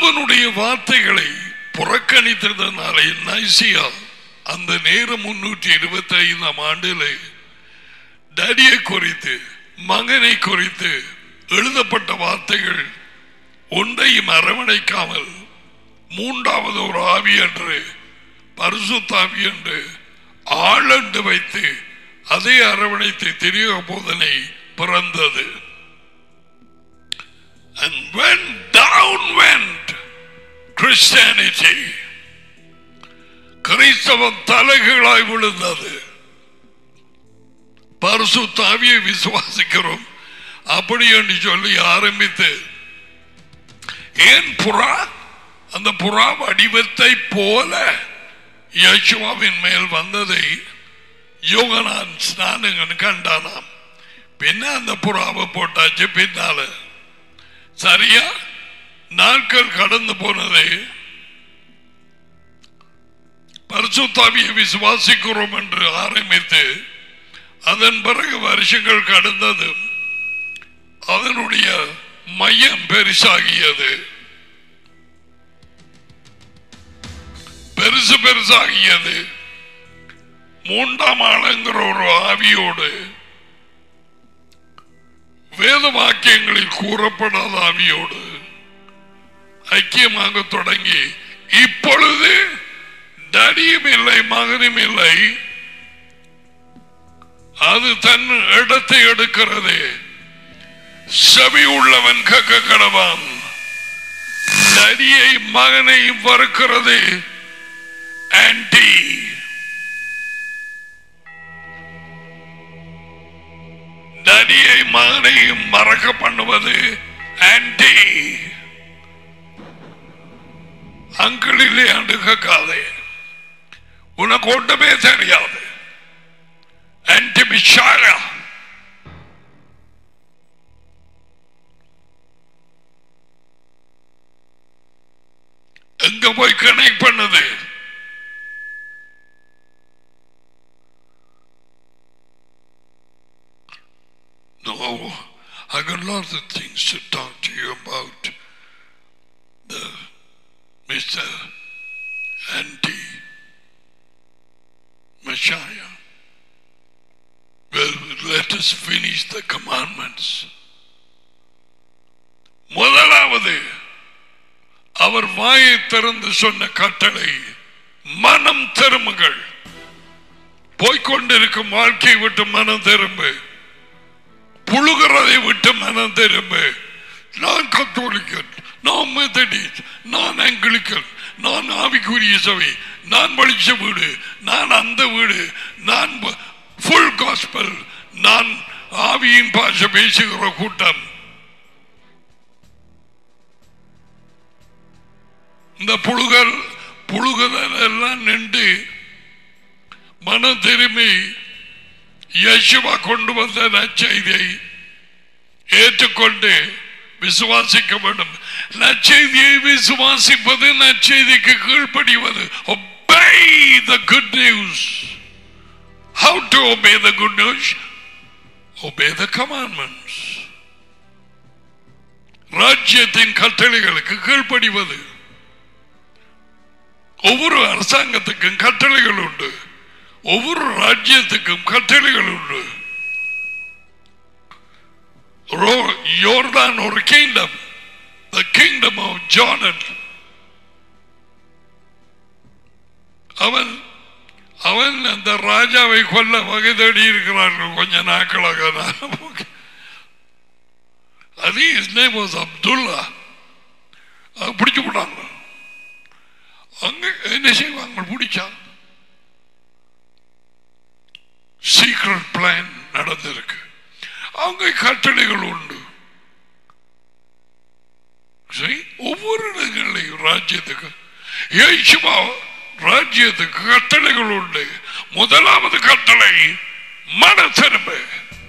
தேவனுடைய வார்த்தைகளை புறக்கணித்ததனாலே நைசியா அந்த நேரம் முன்னூற்றி இருபத்தி ஐந்தாம் ஆண்டிலே டடியை குறித்து மகனை குறித்து எழுதப்பட்ட வார்த்தைகள் ஒன்றையும் அரவணைக்காமல் மூன்றாவது ஒரு ஆவி என்று பரிசுத்தாவி என்று ஆளண்டு வைத்து அதே அரவணைத்து திரிய போதனை பிறந்தது And when down went Christianity, கிறிஸ்தவம் தலைகளாய் விழுந்தது பரிசு தாவியை விசுவாசிக்கிறோம் அப்படி என்று சொல்லி ஆரம்பித்து ஏன் புறா அந்த புறா வடிவத்தை போல யேசுவாவின் மேல் வந்ததை யோகனான் ஸ்நானங்கன் கண்டானாம் பின்ன அந்த புறாவை போட்டாச்சு பின்னால சரியா நாட்கள் கடந்து போனதை பரிசுத்தாவியை விசுவாசிக்கிறோம் என்று ஆரம்பித்து அதன் பிறகு வருஷங்கள் கடந்தது அதனுடைய மையம் பெருசாகியது பெருசு பெருசாகியது மூன்றாம் ஆளுங்கிற ஒரு ஆவியோடு வேத வாக்கியங்களில் கூறப்படாத ஆவியோடு ஐக்கியமாக தொடங்கி இப்பொழுது டடியும் இல்லை மகனும் இல்லை அது தன் இடத்தை எடுக்கிறது செவி உள்ளவன் கக்க கடவான் நரியை மகனை வறுக்கிறது ஆன்டி நரியை மகனையும் மறக்க பண்ணுவது ஆன்டி அங்கிள் இல்லையாண்டு கேட்காதே உனக்கு ஒன்றுமே தெரியாது ஆன்டி மிஷாயா எங்க போய் கனெக்ட் பண்ணுது No, I got lots of things to talk to you about. The Mr. Anti Messiah. Well, let us finish the commandments. முதலாவது அவர் வாயை திறந்து சொன்ன கட்டளை மனம் திரும்புகள் போய்கொண்டிருக்கும் வாழ்க்கையை விட்டு மனம் திரும்பு புழுகிறதை விட்டு மனம் திரும்பு நான் கத்தோலிக்கன் நான் மெத்தடிஸ்ட் நான் ஆங்கிலிக்கன் நான் ஆவிக்குரிய சபை நான் படிச்ச வீடு நான் அந்த வீடு நான் ஃபுல் காஸ்பல் நான் ஆவியின் பாஷை பேசுகிற கூட்டம் இந்த புழுகல் புழுகுதல் எல்லாம் நின்று மன திரும்பி யசுவா கொண்டு வந்த நற்செய்தியை ஏற்றுக்கொண்டு விசுவாசிக்க வேண்டும் நற்செய்தியை விசுவாசிப்பது நற்செய்திக்கு கீழ்ப்படிவது obey the good news how to obey the good news obey the commandments ராஜ்யத்தின் கட்டளைகளுக்கு கீழ்ப்படிவது ஒவ்வொரு அரசாங்கத்துக்கும் கட்டளைகள் உண்டு ஒவ்வொரு ராஜ்யத்துக்கும் கட்டளைகள் உண்டு யோர்தான் ஒரு kingdom the kingdom of Jordan அவன் அவன் அந்த ராஜாவை கொல்ல வகை தேடி இருக்கிறார்கள் கொஞ்ச நாட்களாக அது இஸ் நேம் வாஸ் அப்துல்லா பிடிச்சு விட்டாங்க அங்க என்ன செய்வாங்க பிடிச்சா சீக்ரெட் பிளான் நடந்திருக்கு அவங்க கட்டளைகள் உண்டு ஒவ்வொரு இடங்களையும் ராஜ்யத்துக்கு ஏசுவா ராஜ்யத்துக்கு கட்டளைகள் உண்டு முதலாவது கட்டளை மன திரும்ப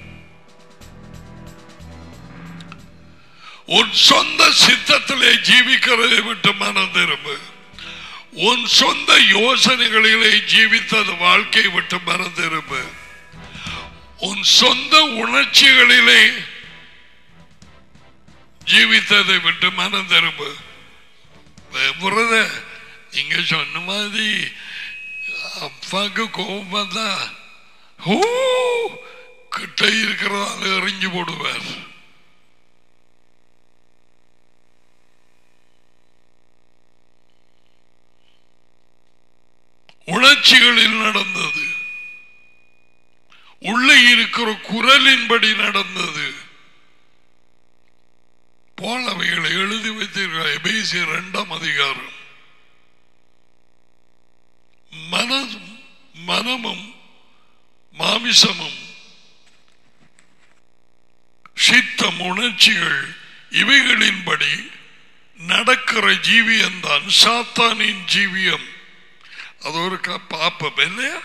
உன் சொந்த சித்தத்திலே ஜீவிக்கிறதை விட்டு மனம் திரும்ப உன் சொந்த யோசனைகளிலே ஜீவித்தது வாழ்க்கை விட்டு மனம் திரும்ப உன் சொந்த உணர்ச்சிகளிலே ஜீவித்ததை விட்டு மனம் திரும்ப விரத நீங்க சொன்ன மாதிரி அப்பாக்கு கோபம் வந்தா ஓ கிட்ட இருக்கிறதால எறிஞ்சு போடுவார் உணர்ச்சிகளில் நடந்தது உள்ளே இருக்கிற குரலின்படி நடந்தது போல் அவைகளை எழுதி வைத்திருக்கிற எபேசிய இரண்டாம் அதிகாரம் மனதும் மனமும் மாமிசமும் சித்தம் உணர்ச்சிகள் இவைகளின்படி நடக்கிற ஜீவியம் தான் சாத்தானின் ஜீவியம் அது ஒரு பாப்பம் இல்லையா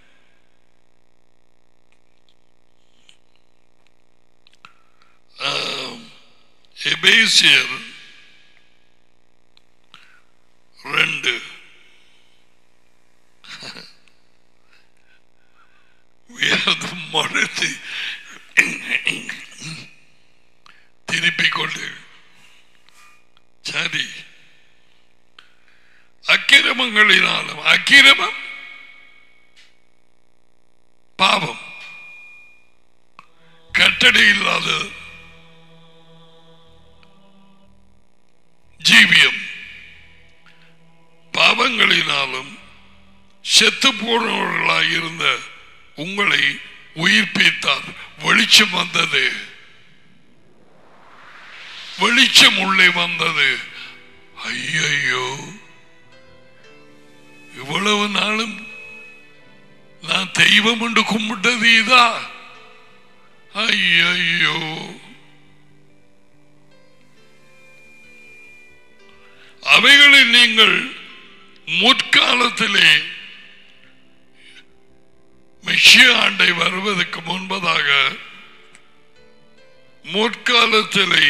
எபேசியர் ரெண்டு மறுத்து திருப்பிக் கொண்டு சரி அக்கிரமங்களினாலும் அக்கிரமம் பாவம் கட்டடை இல்லாத ஜீவியம் பாவங்களினாலும் செத்து போனவர்களாக இருந்த உங்களை உயிர்ப்பித்தார் வெளிச்சம் வந்தது வெளிச்சம் உள்ளே வந்தது ஐயையோ இவ்வளவு நாளும் நான் தெய்வம் என்று கும்பிட்டது இதா ஐயையோ அவைகளில் நீங்கள் முற்காலத்திலே மெஷிய ஆண்டை வருவதற்கு முன்பதாக முற்காலத்திலே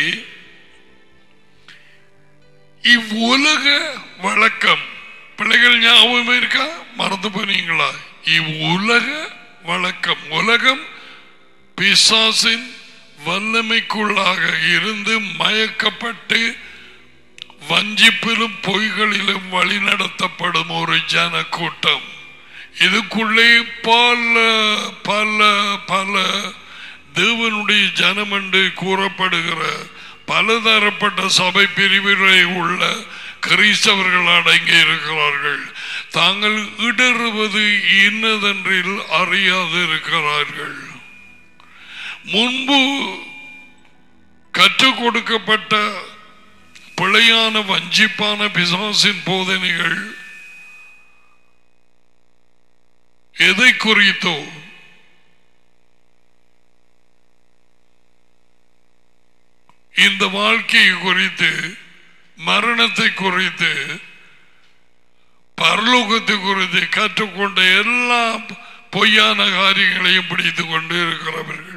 இவ்வுலக வழக்கம் பிள்ளைகள் ஞாபகம் இருக்கா மறந்து போனீங்களா இவ்வுலக வழக்கம் உலகம் பிசாசின் வல்லமைக்குள்ளாக இருந்து மயக்கப்பட்டு வஞ்சிப்பிலும் பொய்களிலும் வழிநடத்தப்படும் ஒரு ஜன கூட்டம் இதுக்குள்ளே பல பல பல தேவனுடைய ஜனம் என்று கூறப்படுகிற பலதரப்பட்ட சபை பிரிவுகளை உள்ள கிறிஸ்தவர்கள் அடங்கி இருக்கிறார்கள் தாங்கள் இடறுவது இன்னதென்றில் அறியாது இருக்கிறார்கள் முன்பு கற்றுக் கொடுக்கப்பட்ட பிழையான வஞ்சிப்பான பிசாசின் போதனைகள் எதை குறித்தோ இந்த வாழ்க்கையை குறித்து மரணத்தை குறித்து பரலோகத்தை குறித்து கற்றுக்கொண்ட எல்லா பொய்யான காரியங்களையும் பிடித்துக் கொண்டு இருக்கிறவர்கள்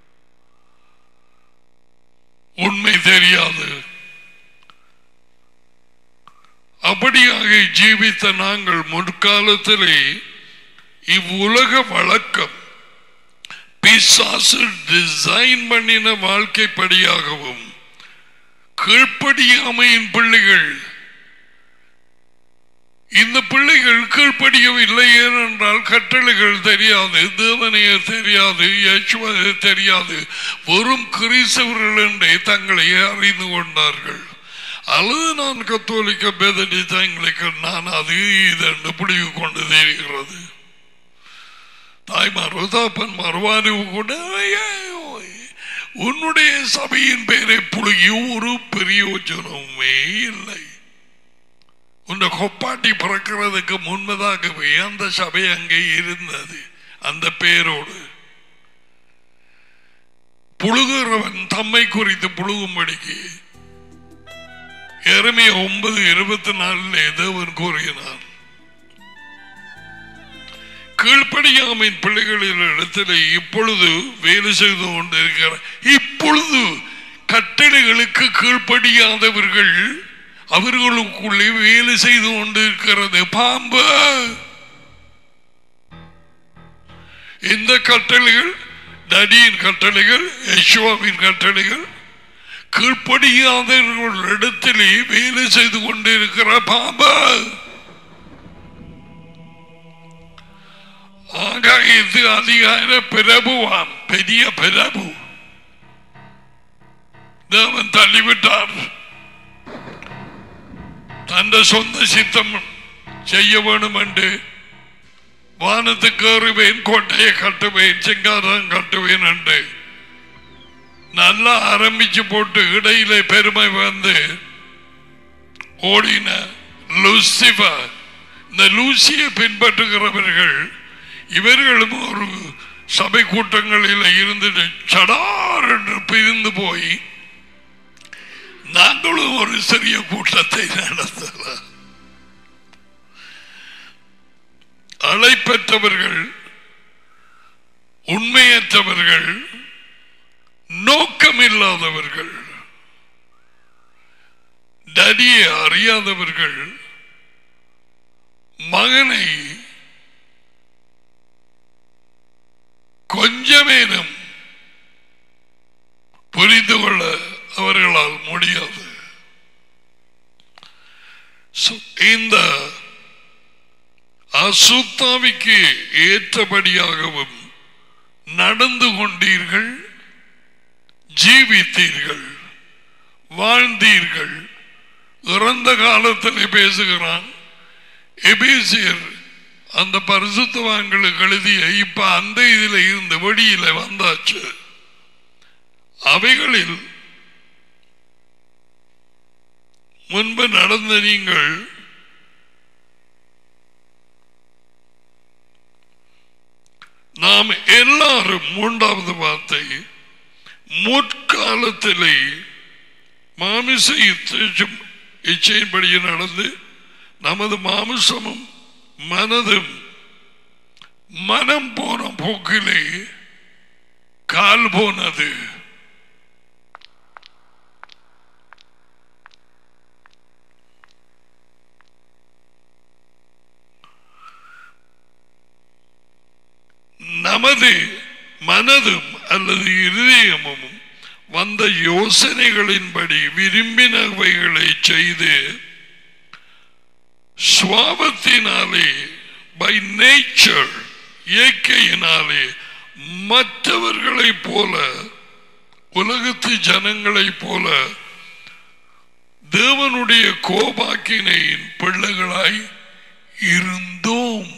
உண்மை தெரியாது அப்படியாக ஜீவித்த நாங்கள் முற்காலத்திலே இவ்வுலக வழக்கம் பிசாசு டிசைன் பண்ணின வாழ்க்கைப்படியாகவும் கீழ்ப்படியாமையின் பிள்ளைகள் இந்த பிள்ளைகள் கீழ்ப்படியவில்லை ஏனென்றால் கட்டளைகள் தெரியாது தேவனைய தெரியாது யசுவதை தெரியாது வெறும் கிறிஸ்தவர்கள் என்றே தங்களை அறிந்து கொண்டார்கள் அல்லது நான் கத்தோலிக்க பேதடி தங்களுக்கு நான் அது இதென்று பிடிவு கொண்டு தெரிகிறது தாய்மாரோ தாப்பன்மார் வாரிவு கூட உன்னுடைய சபையின் பெயரை புழுகி ஒரு பிரயோஜனமே இல்லை உன்னை கொப்பாட்டி பிறக்கிறதுக்கு முன்பதாகவே அந்த சபை அங்கே இருந்தது அந்த பெயரோடு புழுகிறவன் தம்மை குறித்து புழுகும்படிக்கு எருமைய ஒன்பது இருபத்தி நாலுல தேவன் கூறினார் கீழ்ப்படியாமின் பிள்ளைகளின் இடத்துல இப்பொழுது வேலை செய்து கொண்டிருக்கிற இப்பொழுது கட்டளைகளுக்கு கீழ்ப்படியாதவர்கள் அவர்களுக்குள்ளே வேலை செய்து கொண்டிருக்கிறது பாம்பு இந்த கட்டளைகள் நடியின் கட்டளைகள் யசுவாவின் கட்டளைகள் கீழ்ப்படியாதவர்கள் இடத்திலே வேலை செய்து கொண்டிருக்கிற பாபா ஆகாயத்து அதிகார பிரபுவாம் பெரிய பிரபு தேவன் தள்ளிவிட்டார் தந்த சொந்த சித்தம் செய்ய வேணும் என்று வானத்துக்கு ஏறுவேன் கோட்டையை கட்டுவேன் சிங்காரம் கட்டுவேன் என்று நல்லா ஆரம்பிச்சு போட்டு இடையில பெருமை வந்து ஓடின லூசிபர் இந்த லூசியை பின்பற்றுகிறவர்கள் இவர்களும் ஒரு சபை கூட்டங்களில் இருந்துட்டு சடார் என்று பிரிந்து போய் நாங்களும் ஒரு சிறிய கூட்டத்தை நடத்தலாம் அழைப்பற்றவர்கள் உண்மையற்றவர்கள் நோக்கமில்லாதவர்கள் டடியை அறியாதவர்கள் மகனை கொஞ்சமேனும் புரிந்து கொள்ள அவர்களால் முடியாது So, இந்த அசுத்தாவிக்கு ஏற்றபடியாகவும் நடந்து கொண்டீர்கள் ஜீவித்தீர்கள் வாழ்ந்தீர்கள் இறந்த காலத்தில் பேசுகிறான் எபேசியர் அந்த பரிசுத்தவான்களுக்கு எழுதிய இப்ப அந்த இதுல இருந்து வெளியில வந்தாச்சு அவைகளில் முன்பு நடந்த நீங்கள் நாம் எல்லாரும் மூன்றாவது வார்த்தை முற்காலத்திலே மாமிச இச்சையும் இச்சையின்படியே நடந்து நமது மாமிசமும் மனதும் மனம் போன போக்கிலே கால் போனது நமது மனதும் அல்லது இருதயமும் வந்த யோசனைகளின்படி விரும்பினவைகளை செய்து சுவாபத்தினாலே பை நேச்சர் இயற்கையினாலே மற்றவர்களைப் போல உலகத்து ஜனங்களைப் போல தேவனுடைய கோபாக்கினையின் பிள்ளைகளாய் இருந்தோம்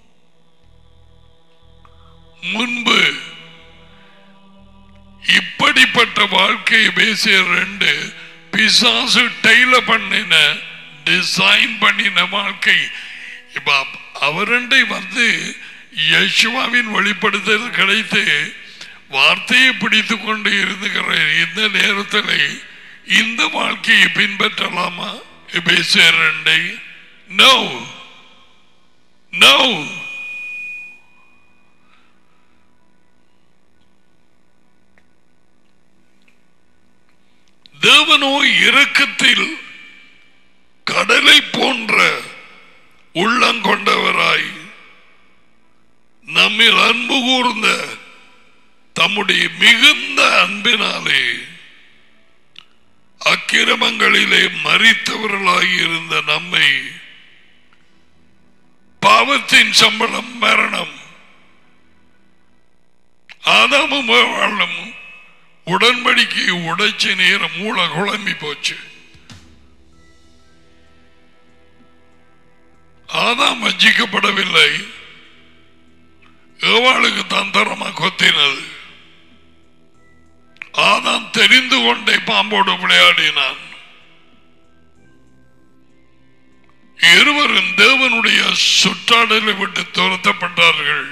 முன்பு இப்படிப்பட்ட வாழ்க்கையை பேசிய ரெண்டு பிசாசு டெய்ல பண்ணின டிசைன் பண்ணின வாழ்க்கை இப்ப அவரண்டை வந்து யசுவாவின் வெளிப்படுத்தல் கிடைத்து வார்த்தையை பிடித்து கொண்டு இருந்துகிற இந்த நேரத்தில் இந்த வாழ்க்கையை பின்பற்றலாமா பேசிய ரெண்டை நோ நோ தேவனோ இரக்கத்தில் கடலை போன்ற உள்ளங்கொண்டவராய் நம்மில் அன்பு கூர்ந்த தம்முடைய மிகுந்த அன்பினாலே அக்கிரமங்களிலே மறித்தவர்களாய் இருந்த நம்மை பாவத்தின் சம்பளம் மரணம் ஆதாமும் வாழும் உடன்படிக்கை உடைச்ச நேரம் மூள குழம்பி போச்சு ஆதாம் வஞ்சிக்கப்படவில்லை ஏவாளுக்கு தந்திரமா கொத்தினது ஆதாம் தெரிந்து கொண்டே பாம்போடு விளையாடினான் இருவரும் தேவனுடைய சுற்றாடலை விட்டு துரத்தப்பட்டார்கள்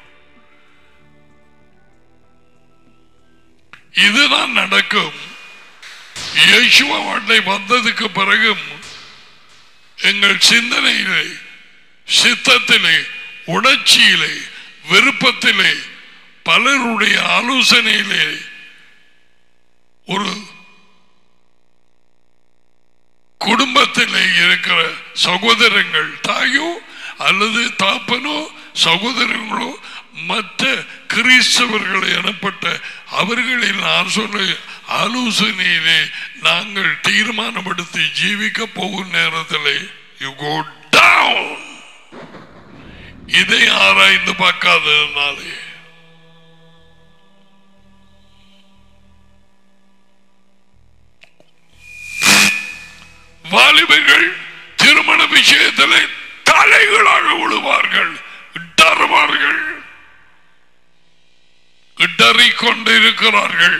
இதுதான் நடக்கும் இயேசுவ வாழ்க்கை வந்ததுக்கு பிறகும் எங்கள் சிந்தனையிலே சித்தத்திலே உணர்ச்சியிலே விருப்பத்திலே பலருடைய ஆலோசனையிலே ஒரு குடும்பத்திலே இருக்கிற சகோதரங்கள் தாயோ அல்லது தாப்பனோ சகோதரங்களோ மற்ற கிறிஸ்தவர்கள் எனப்பட்ட அவர்களின் ஆலோசனை ஆலோசனையிலே நாங்கள் தீர்மானப்படுத்தி ஜீவிக்க போகும் நேரத்தில் யூ கோ டவுன் இதை ஆராய்ந்து பார்க்காததுனாலே வாலிபர்கள் திருமண விஷயத்திலே தலைகளாக விழுவார்கள் இடறுவார்கள் இடறிக் கொண்டிருக்கிறார்கள்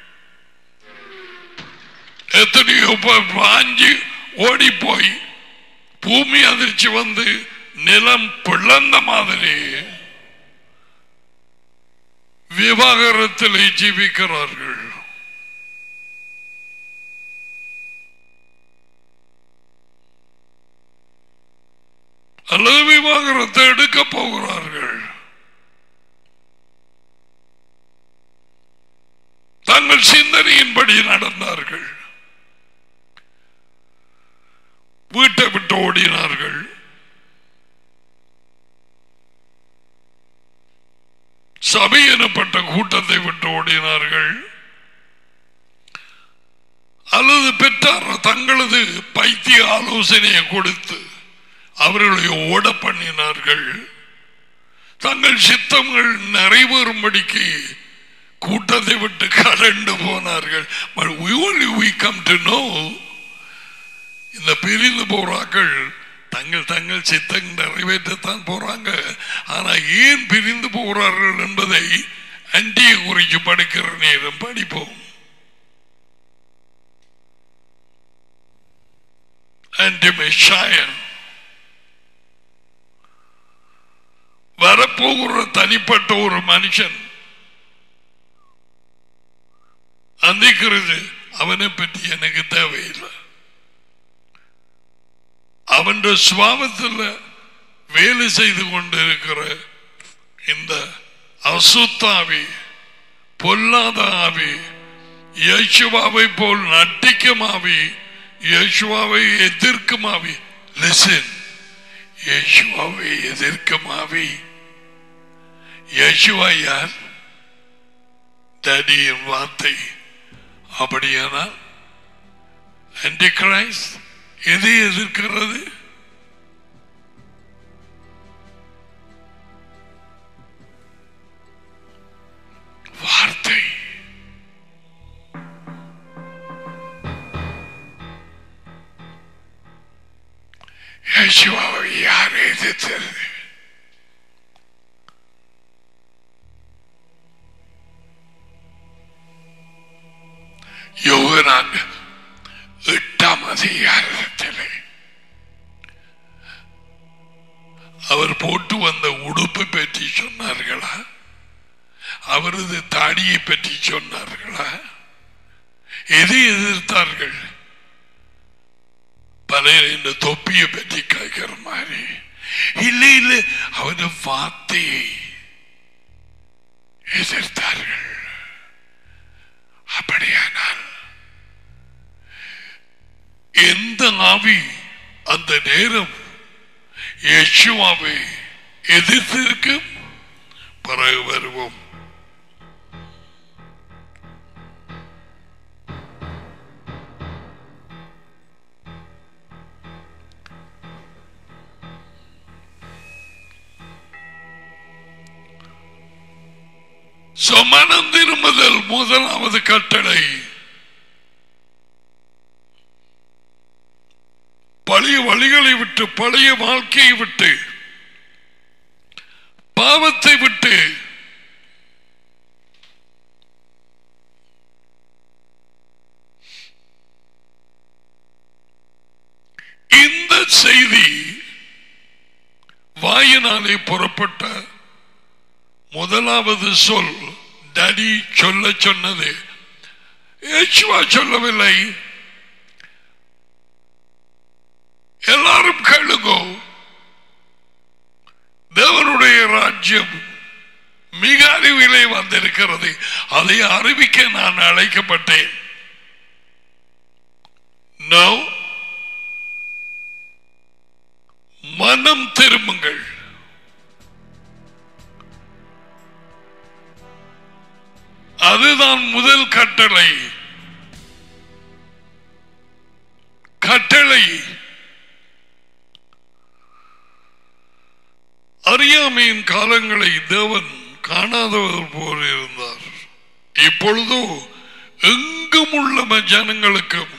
எத்தனையோ பேர் வாஞ்சி ஓடி போய் பூமி அதிர்ச்சி வந்து நிலம் பிளந்த மாதிரி விவாகரத்தில் ஜீவிக்கிறார்கள் அல்லது விவாகரத்தை எடுக்க போகிறார்கள் தங்கள் சிந்தனையின்படி நடந்தார்கள் வீட்டை விட்டு ஓடினார்கள் சபை எனப்பட்ட கூட்டத்தை விட்டு ஓடினார்கள் அல்லது பெற்றார் தங்களது பைத்திய ஆலோசனையை கொடுத்து அவர்களை ஓட பண்ணினார்கள் தங்கள் சித்தங்கள் நிறைவேறும்படிக்கு கூட்டத்தை விட்டு கலண்டு போனார்கள் But we only we come to know இந்த பிரிந்து போறாக்கள் தங்கள் தங்கள் சித்தம் நிறைவேற்றத்தான் போறாங்க ஆனா ஏன் பிரிந்து போகிறார்கள் என்பதை அண்டிய குறிச்சு படிக்கிற நேரம் படிப்போம் அண்டிமெஷாயன் வரப்போகிற தனிப்பட்ட ஒரு மனுஷன் அந்திக்கிறது அவனை பற்றி எனக்கு தேவையில்லை அவன் சுவாபத்தில் வேலை செய்து கொண்டிருக்கிற இந்த அசுத்தாவி பொல்லாத ஆவி யேசுவாவை போல் நட்டிக்கும் ஆவி யேசுவாவை எதிர்க்கும் ஆவி லிசன் யேசுவாவை எதிர்க்கும் ஆவி யேசுவா யார் டேடியின் வார்த்தை அப்படியானால் ஆன்டி கிரைஸ்ட் எதை எதிர்க்கிறது வார்த்தை யேசுவாவை யார் எதிர்த்தது யோகனான் எட்டாம் அதிகாரத்திலே அவர் போட்டு வந்த உடுப்பை பற்றி சொன்னார்களா அவரது தாடியை பற்றி சொன்னார்களா எதை எதிர்த்தார்கள் பலர் இந்த தொப்பியை பற்றி கேட்கிற மாதிரி இல்லை இல்லை அவரது வார்த்தையை எதிர்த்தார்கள் அப்படியானால் எந்த ஆவி அந்த நேரம் யேசுவாவை எதிர்த்திருக்கும் பிறகு வருவோம் மனம் திரும்புதல் முதலாவது கட்டளை பழைய வழிகளை விட்டு பழைய வாழ்க்கையை விட்டு பாவத்தை விட்டு இந்த செய்தி வாயினாலே புறப்பட்ட முதலாவது சொல் டடி சொல்ல சொன்னது யேசுவா சொல்லவில்லை எல்லாரும் கேளுங்கோ தேவனுடைய ராஜ்யம் மிக அறிவிலே வந்திருக்கிறது அதை அறிவிக்க நான் அழைக்கப்பட்டேன் No. மனம் திரும்புங்கள் அதுதான் முதல் கட்டளை கட்டளை அறியாமையின் காலங்களை தேவன் காணாதவர் போல் இருந்தார் இப்பொழுதோ எங்கும் உள்ள ஜனங்களுக்கும்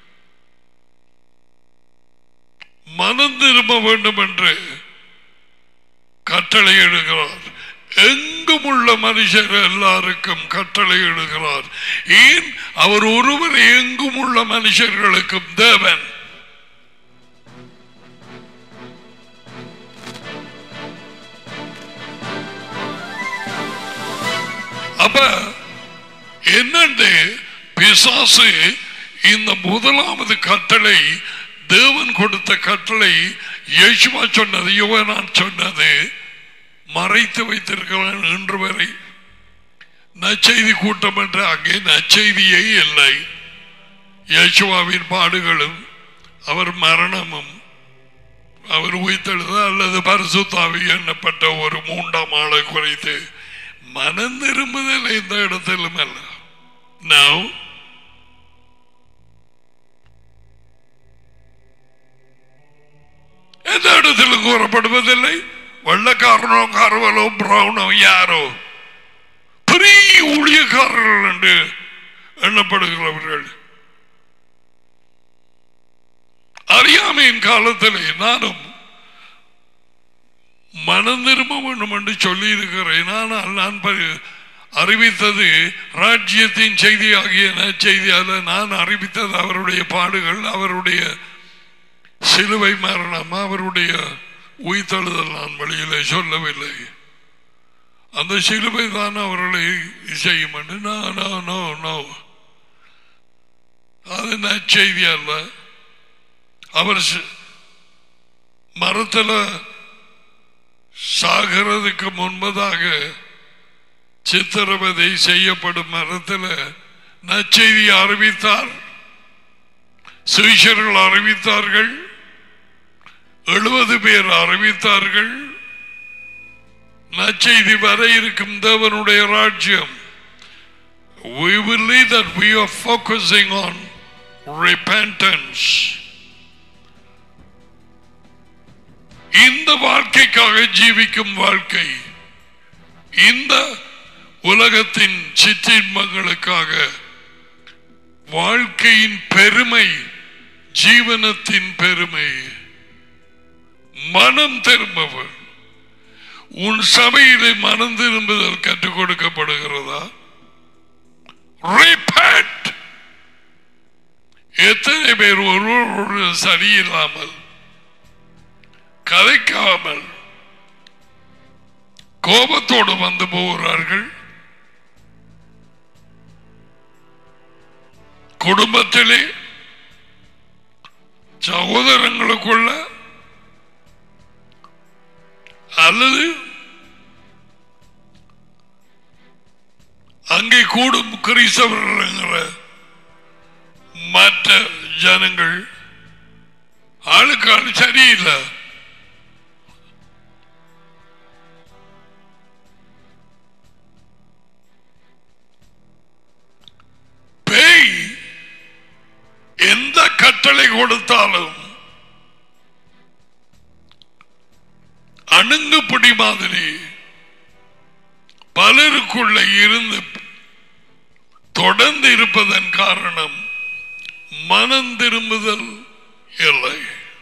மனம் திரும்ப வேண்டும் என்று கட்டளை எடுக்கிறார் எங்கும் உள்ள மனுஷர் எல்லாருக்கும் கட்டளை எடுக்கிறார் ஏன் அவர் ஒருவர் எங்கும் உள்ள மனுஷர்களுக்கும் தேவன் அப்ப என்னண்டு பிசாசு இந்த முதலாவது கட்டளை தேவன் கொடுத்த கட்டளை யேசுவா சொன்னது யுவனான் சொன்னது மறைத்து வைத்திருக்கிறான் இன்று வரை நச்செய்தி கூட்டம் என்று அங்கே நச்செய்தியே இல்லை யேசுவாவின் பாடுகளும் அவர் மரணமும் அவர் உயிர்த்தெழுத அல்லது பரிசுத்தாவி எண்ணப்பட்ட ஒரு மூன்றாம் ஆளை குறைத்து மனம் திரும்புதல் எந்த இடத்திலும் அல்ல Now, எந்த இடத்திலும் கூறப்படுவதில்லை வெள்ளக்காரனோ கருவலோ பிரவுனோ யாரோ பெரிய ஊழியக்காரர்கள் என்று எண்ணப்படுகிறவர்கள் அறியாமையின் காலத்திலே நானும் மனம் திரும்ப வேண்டும் என்று சொல்லி இருக்கிறேன் ஆனால் நான் பரி- அறிவித்தது ராஜ்யத்தின் செய்தி ஆகிய நற்செய்தியால நான் அறிவித்தது அவருடைய பாடுகள் அவருடைய சிலுவை மரணம் அவருடைய உயிர்த்தெழுதல் நான் வெளியிலே சொல்லவில்லை அந்த சிலுவை தான் அவர்களை செய்யும் என்று நோ நோ நோ நோ அது நற்செய்தி அல்ல அவர் சி- மரத்துல சாகிறதுக்கு முன்பதாக சித்திரவதை செய்யப்படும் மரத்தில் நற்செய்தி அறிவித்தார் சுவிஷர்கள் அறிவித்தார்கள் எழுபது பேர் அறிவித்தார்கள் நற்செய்தி வர இருக்கும் தேவனுடைய ராஜ்யம் we will leave that we are focusing on repentance இந்த வாழ்க்கைக்காக ஜீவிக்கும் வாழ்க்கை இந்த உலகத்தின் சிற்றின்பங்களுக்காக வாழ்க்கையின் பெருமை ஜீவனத்தின் பெருமை மனம் திரும்பவன் உன் சபையிலே மனம் திரும்புதல் கற்றுக் கொடுக்கப்படுகிறதா Repent. எத்தனை பேர் ஒருவரோடு சரியில்லாமல் கதைக்காமல் கோபத்தோடு வந்து போகிறார்கள் குடும்பத்திலே சகோதரங்களுக்குள்ள அல்லது அங்கே கூடும் கிறிஸ்தவர்கள் மற்ற ஜனங்கள் ஆளுக்கு ஆள் சரியில்லை பேய் எந்த கட்டளை கொடுத்தாலும் அணுங்குப்பிடி மாதிரி பலருக்குள்ள இருந்து தொடர்ந்து இருப்பதன் காரணம் மனம் திரும்புதல் இல்லை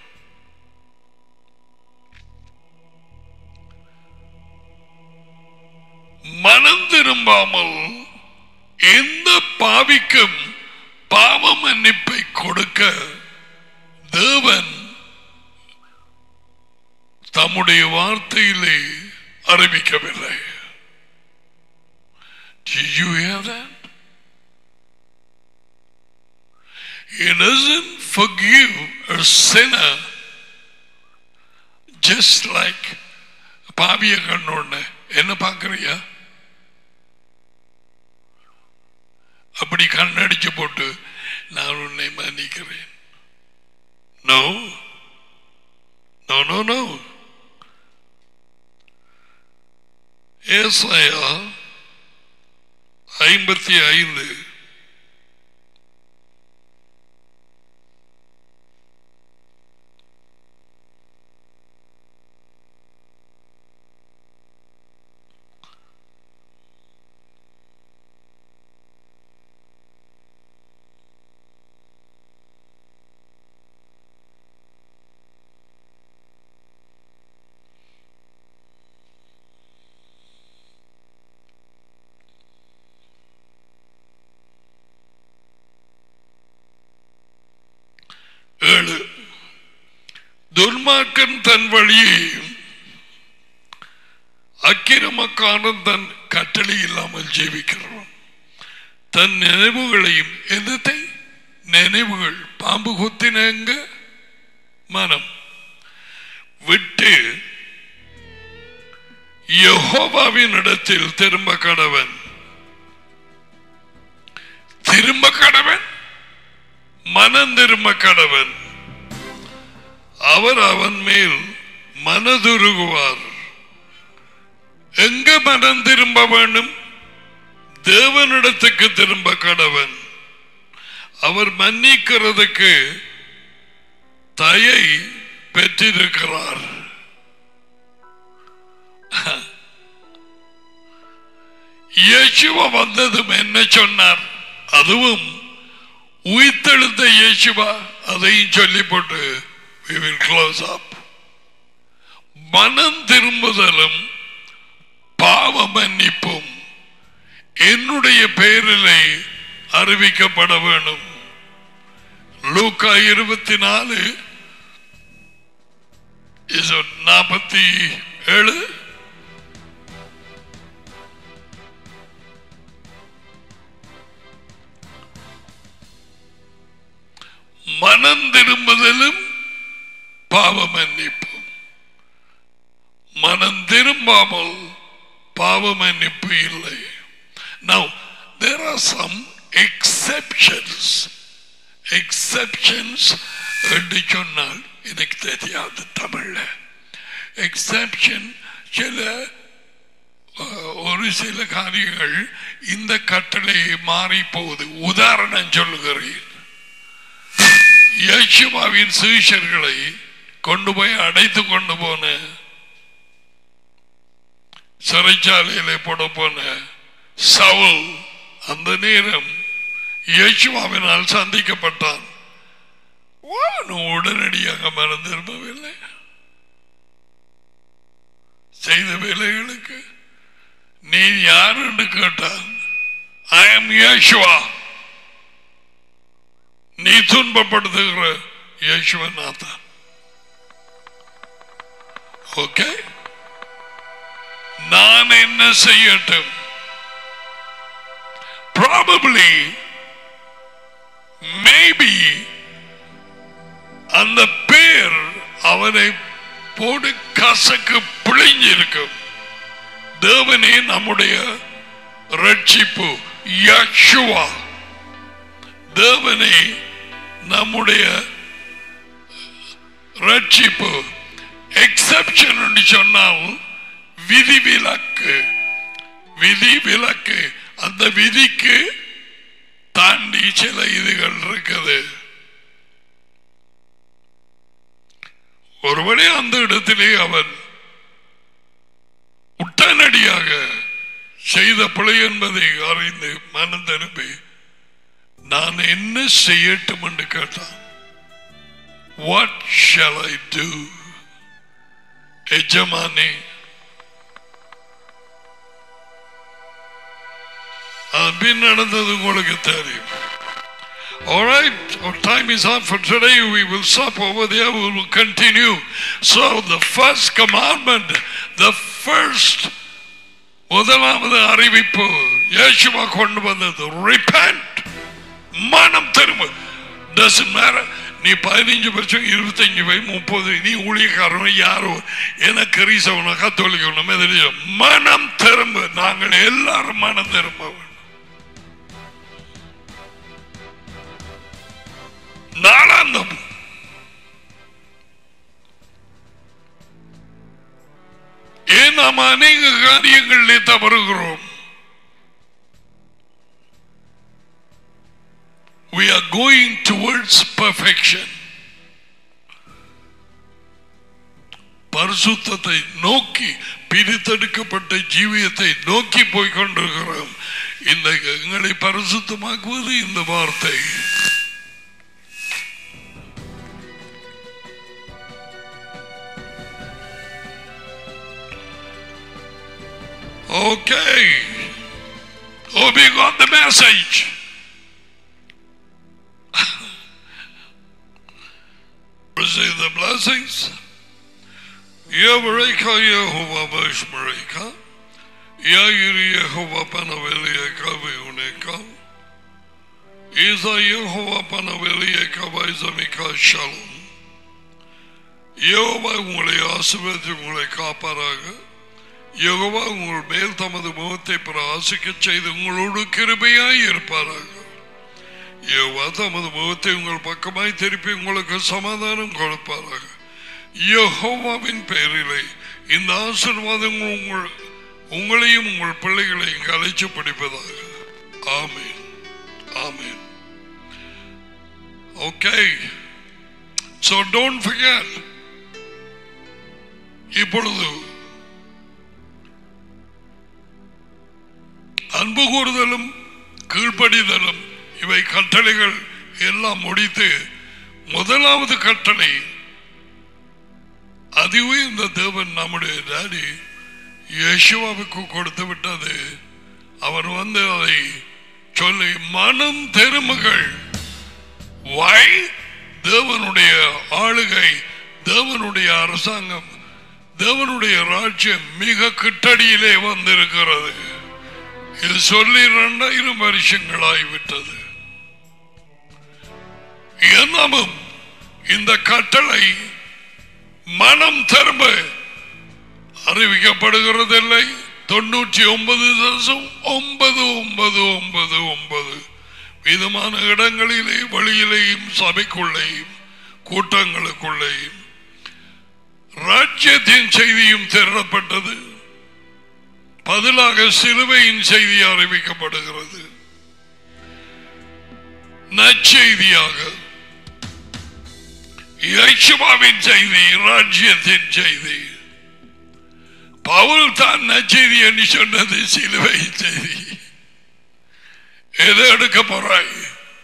மனம் திரும்பாமல் எந்த பாவிக்கும் பாவ மன்னிப்பை கொடுக்க தேவன் தம்முடைய வார்த்தையிலே அறிவிக்கவில்லை Did you hear that? He doesn't forgive a sinner just like பாவிய கண்ணோன்னு என்ன பார்க்கறியா அப்படி கண்ணடிச்சு போட்டு நான் உன்னை மன்னிக்கிறேன் நோ நோ நோ நோ ஏசாயா ஐம்பத்தி ஐந்து ஏழு துன்மார்க்கன் தன் வழியையும் அக்கிரமக்காரன் தன் கட்டளை இல்லாமல் ஜீவிக்கிறவன் தன் நினைவுகளையும் என்னத்தை நினைவுகள் பாம்பு குத்தின எங்க மனம் விட்டு யெகோவாவின் இடத்தில் திரும்ப கடவன் திரும்ப கடவன் மனம் திரும்ப கடவன் அவர் அவன் மேல் மனதுருகுவார் எங்க மனம் திரும்ப வேண்டும் தேவனிடத்துக்கு திரும்ப கடவன் அவர் மன்னிக்கிறதுக்கு தயை பெற்றிருக்கிறார் இயேசுவ வந்ததும் என்ன சொன்னார் அதுவும் உயிர்த்தெழுந்த இயேசுவா அதையும் சொல்லி போட்டு we will close up. மனம் திரும்புதலும் பாவ மன்னிப்பும் என்னுடைய பெயரிலே அறிவிக்கப்பட வேண்டும் லூக்கா இருபத்தி நாலு நாற்பத்தி ஏழு மனம் திரும்புதலும் பாவ மன்னிப்பும் மனம் திரும்பாமல் பாவ மன்னிப்பு இல்லை Now, there are some exceptions. Exceptions என்று சொன்னால் எனக்கு தெரியாது தமிழ்ல எக்ஸப்ஷன் சில அஹ், ஒரு சில காரியங்கள் இந்த கட்டளை மாறி போகுது உதாரணம் சொல்லுகிறேன் இயேசுவாவின் சீஷர்களை கொண்டு போய் அடைத்து கொண்டு போன சிறைச்சாலையிலே போட போன சவுல் அந்த நேரம் இயேசுவாவினால் சந்திக்கப்பட்டான் அவன் உடனடியாக மனம் திரும்பவில்லை செய்த வேலைகளுக்கு நீ யார் என்று கேட்டான் ஐ எம் இயேசுவா நீ துன்பப்படுத்துகிற இயேசுவன் தான் ஓகே நான் என்ன செய்யட்டும் ப்ராபபிளி மேபி அந்த பேர் அவனை போடு கசக்கு பிழிஞ்சிருக்கும் தேவனே நம்முடைய ரட்சிப்பு யக்ஷுவா தேவனே நம்முடைய ரட்சிப்பு எக்ஸப்ஷன் சொன்னால் விதி விலக்கு விதி விலக்கு அந்த விதிக்கு தாண்டி சில இதுகள் இருக்குது ஒருவனே அந்த இடத்திலே அவன் உடனடியாக செய்த பிழை என்பதை அறிந்து மனம் திரும்பி நான் என்ன செய்யட்டும் என்று கேட்டான் வாட் ஷால் ஐ டூ எஜமானே அது பின் நடந்தது உங்களுக்கு தெரியும் All right, our time is up for today. We will stop over there. We will continue. So, the first commandment, the first முதலாவது அறிவிப்பு இயேசுவா கொண்டு வந்தது ரிப்பேண்ட் மனம் திரும்ப டசன் மேர நீ பதினஞ்சு வருஷம் இருபத்தஞ்சு வயசு முப்பது நீ ஊழியக்காரன் யாரோ எனக்கு ரீசவனோ கத்தோலிக்கணும் எதிரியும் மனம் திரும்ப நாங்கள் எல்லாரும் மனம் திரும்ப வேண்டும் நாளாந்தம் ஏன் நாம் அநேக காரியங்களிலே தவறுகிறோம் we are going towards perfection பரிசுத்தத்தை நோக்கி பிரித்தெடுக்கப்பட்ட ஜீவியத்தை நோக்கி போய் கொண்டிருக்கிறோம் இந்த எங்களை பரிசுத்தமாக்குவது இந்த வார்த்தை Okay. Hope you got the message. Receive the blessings. Yavareka Yehovah Vashmareka. Yairi Yehovah Panaveleka Viuneka. Isa Yehovah Panaveleka Vaizamika Shalom. யோவா உங்களை ஆசிர்வதித்து உங்களை காப்பாராக யெகோவா உங்கள் மேல் தமது முகத்தை பிரகாசிக்கச் செய்து உங்களோடு கிருபையாய் இருப்பாராக யெகோவா தமது முகத்தை உங்கள் பக்கமாய் திருப்பி உங்களுக்கு சமாதானம் கொடுப்பாராக யெகோவாவின் பெயரிலே இந்த ஆசீர்வாதங்கள் உங்கள் உங்களையும் உங்கள் பிள்ளைகளையும் கலைச்சு பிடிப்பதாக ஆமீன் ஆமீன் ஓகே So don't forget இப்பொழுது அன்பு கூறுதலும் கீழ்ப்படிதலும் இவை கட்டளைகள் எல்லாம் முடித்து முதலாவது கட்டளை அதுவே இந்த தேவன் நம்முடைய டாடி யேசுவாவுக்கு கொடுத்து விட்டது அவர் வந்து அதை சொல்லி மனம் தெருமுகள் வை தேவனுடைய ஆளுகை தேவனுடைய அரசாங்கம் தேவனுடைய ராஜ்யம் மிக கிட்டடியிலே வந்திருக்கிறது இது சொல்லி இரண்டாயிரம் வருஷங்களாகிவிட்டது என்னமும் இந்த கட்டளை மனம் திரும்ப அறிவிக்கப்படுகிறதில்லை தொண்ணூற்றி ஒன்பது தசம் ஒன்பது ஒன்பது ஒன்பது ஒன்பது விதமான இடங்களிலே வழியிலேயும் சபைக்குள்ளேயும் கூட்டங்களுக்குள்ளேயும் ராஜ்யத்தின் செய்தியும் திரட்டப்பட்டது பதிலாக சிலுவையின் செய்தி அறிவிக்கப்படுகிறது நற்செய்தியாக யேசுவாவின் செய்தி ராஜ்யத்தின் செய்தி பவுல் தான் நற்செய்தி என்று சொன்னது சிலுவை செய்தி எதை எடுக்க போறாய்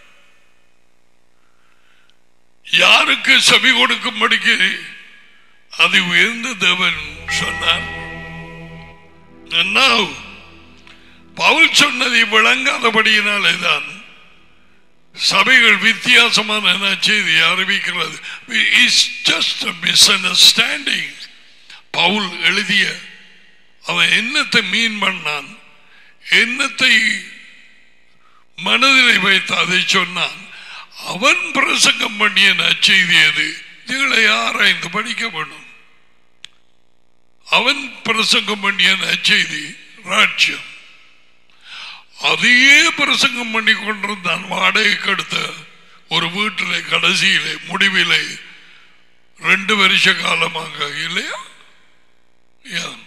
யாருக்கு செவி கொடுக்கும்படிக்கு அது உயர்ந்த தேவன் சொன்னார் Now, பவுல் சொன்னதை விளங்காதபடியினாலே தான் சபைகள் வித்தியாசமான செய்தி அறிவிக்கிறது இஸ் ஜஸ்ட் மிஸ் அண்டர்ஸ்டாண்டிங் பவுல் எழுதிய அவன் என்னத்தை மீன் பண்ணான் என்னத்தை மனதிலே வைத்து அதை சொன்னான் அவன் பிரசங்கம் பண்ணிய நச்செய்தி அது இதுகளை ஆராய்ந்து படிக்க வேண்டும் அவன் பிரசங்கம் பண்ணிய நச்செய்தி ராஜ்யம் அதையே பிரசங்கம் பண்ணி கொண்டிருந்தான் வாடகைக்கு அடுத்த ஒரு வீட்டிலே கடைசியிலே முடிவிலே ரெண்டு வருஷ காலமாக இல்லையா Yeah.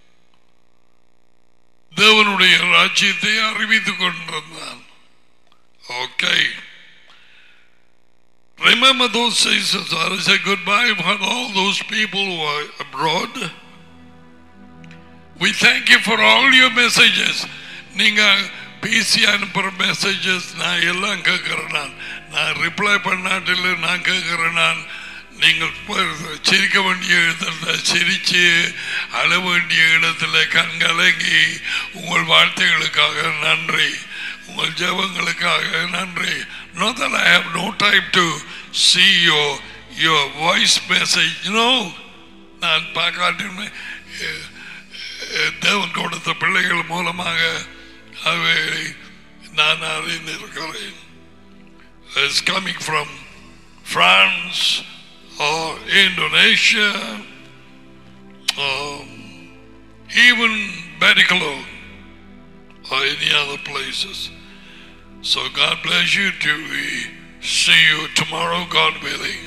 தேவனுடைய ராஜ்யத்தை அறிவித்துக் கொண்டிருந்தான் okay Remember those seasons. I say goodbye for all those people who are abroad. We thank you for all your messages. நீங்க பேசி அனுப்புற மெசேஜஸ் நான் எல்லாம் கேட்கிறேன் நான் நான் ரிப்ளை பண்ணாட்டில் நான் கேட்கிறேன் நான் நீங்கள் ப- சிரிக்க வேண்டிய இடத்துல சிரிச்சு அழ வேண்டிய இடத்துல கண்கலங்கி உங்கள் வார்த்தைகளுக்காக நன்றி உங்கள் ஜெபங்களுக்காக நன்றி not that I have no time to see your your voice message no நான் பார்க்காட்டின்னு அஹ், அஹ், தேவன் கொடுத்த பிள்ளைகள் மூலமாக அவை நான் அறிந்திருக்கிறேன் It's coming from France or Indonesia, um, even Bangalore or any other places. So God bless you till we see you tomorrow, God willing.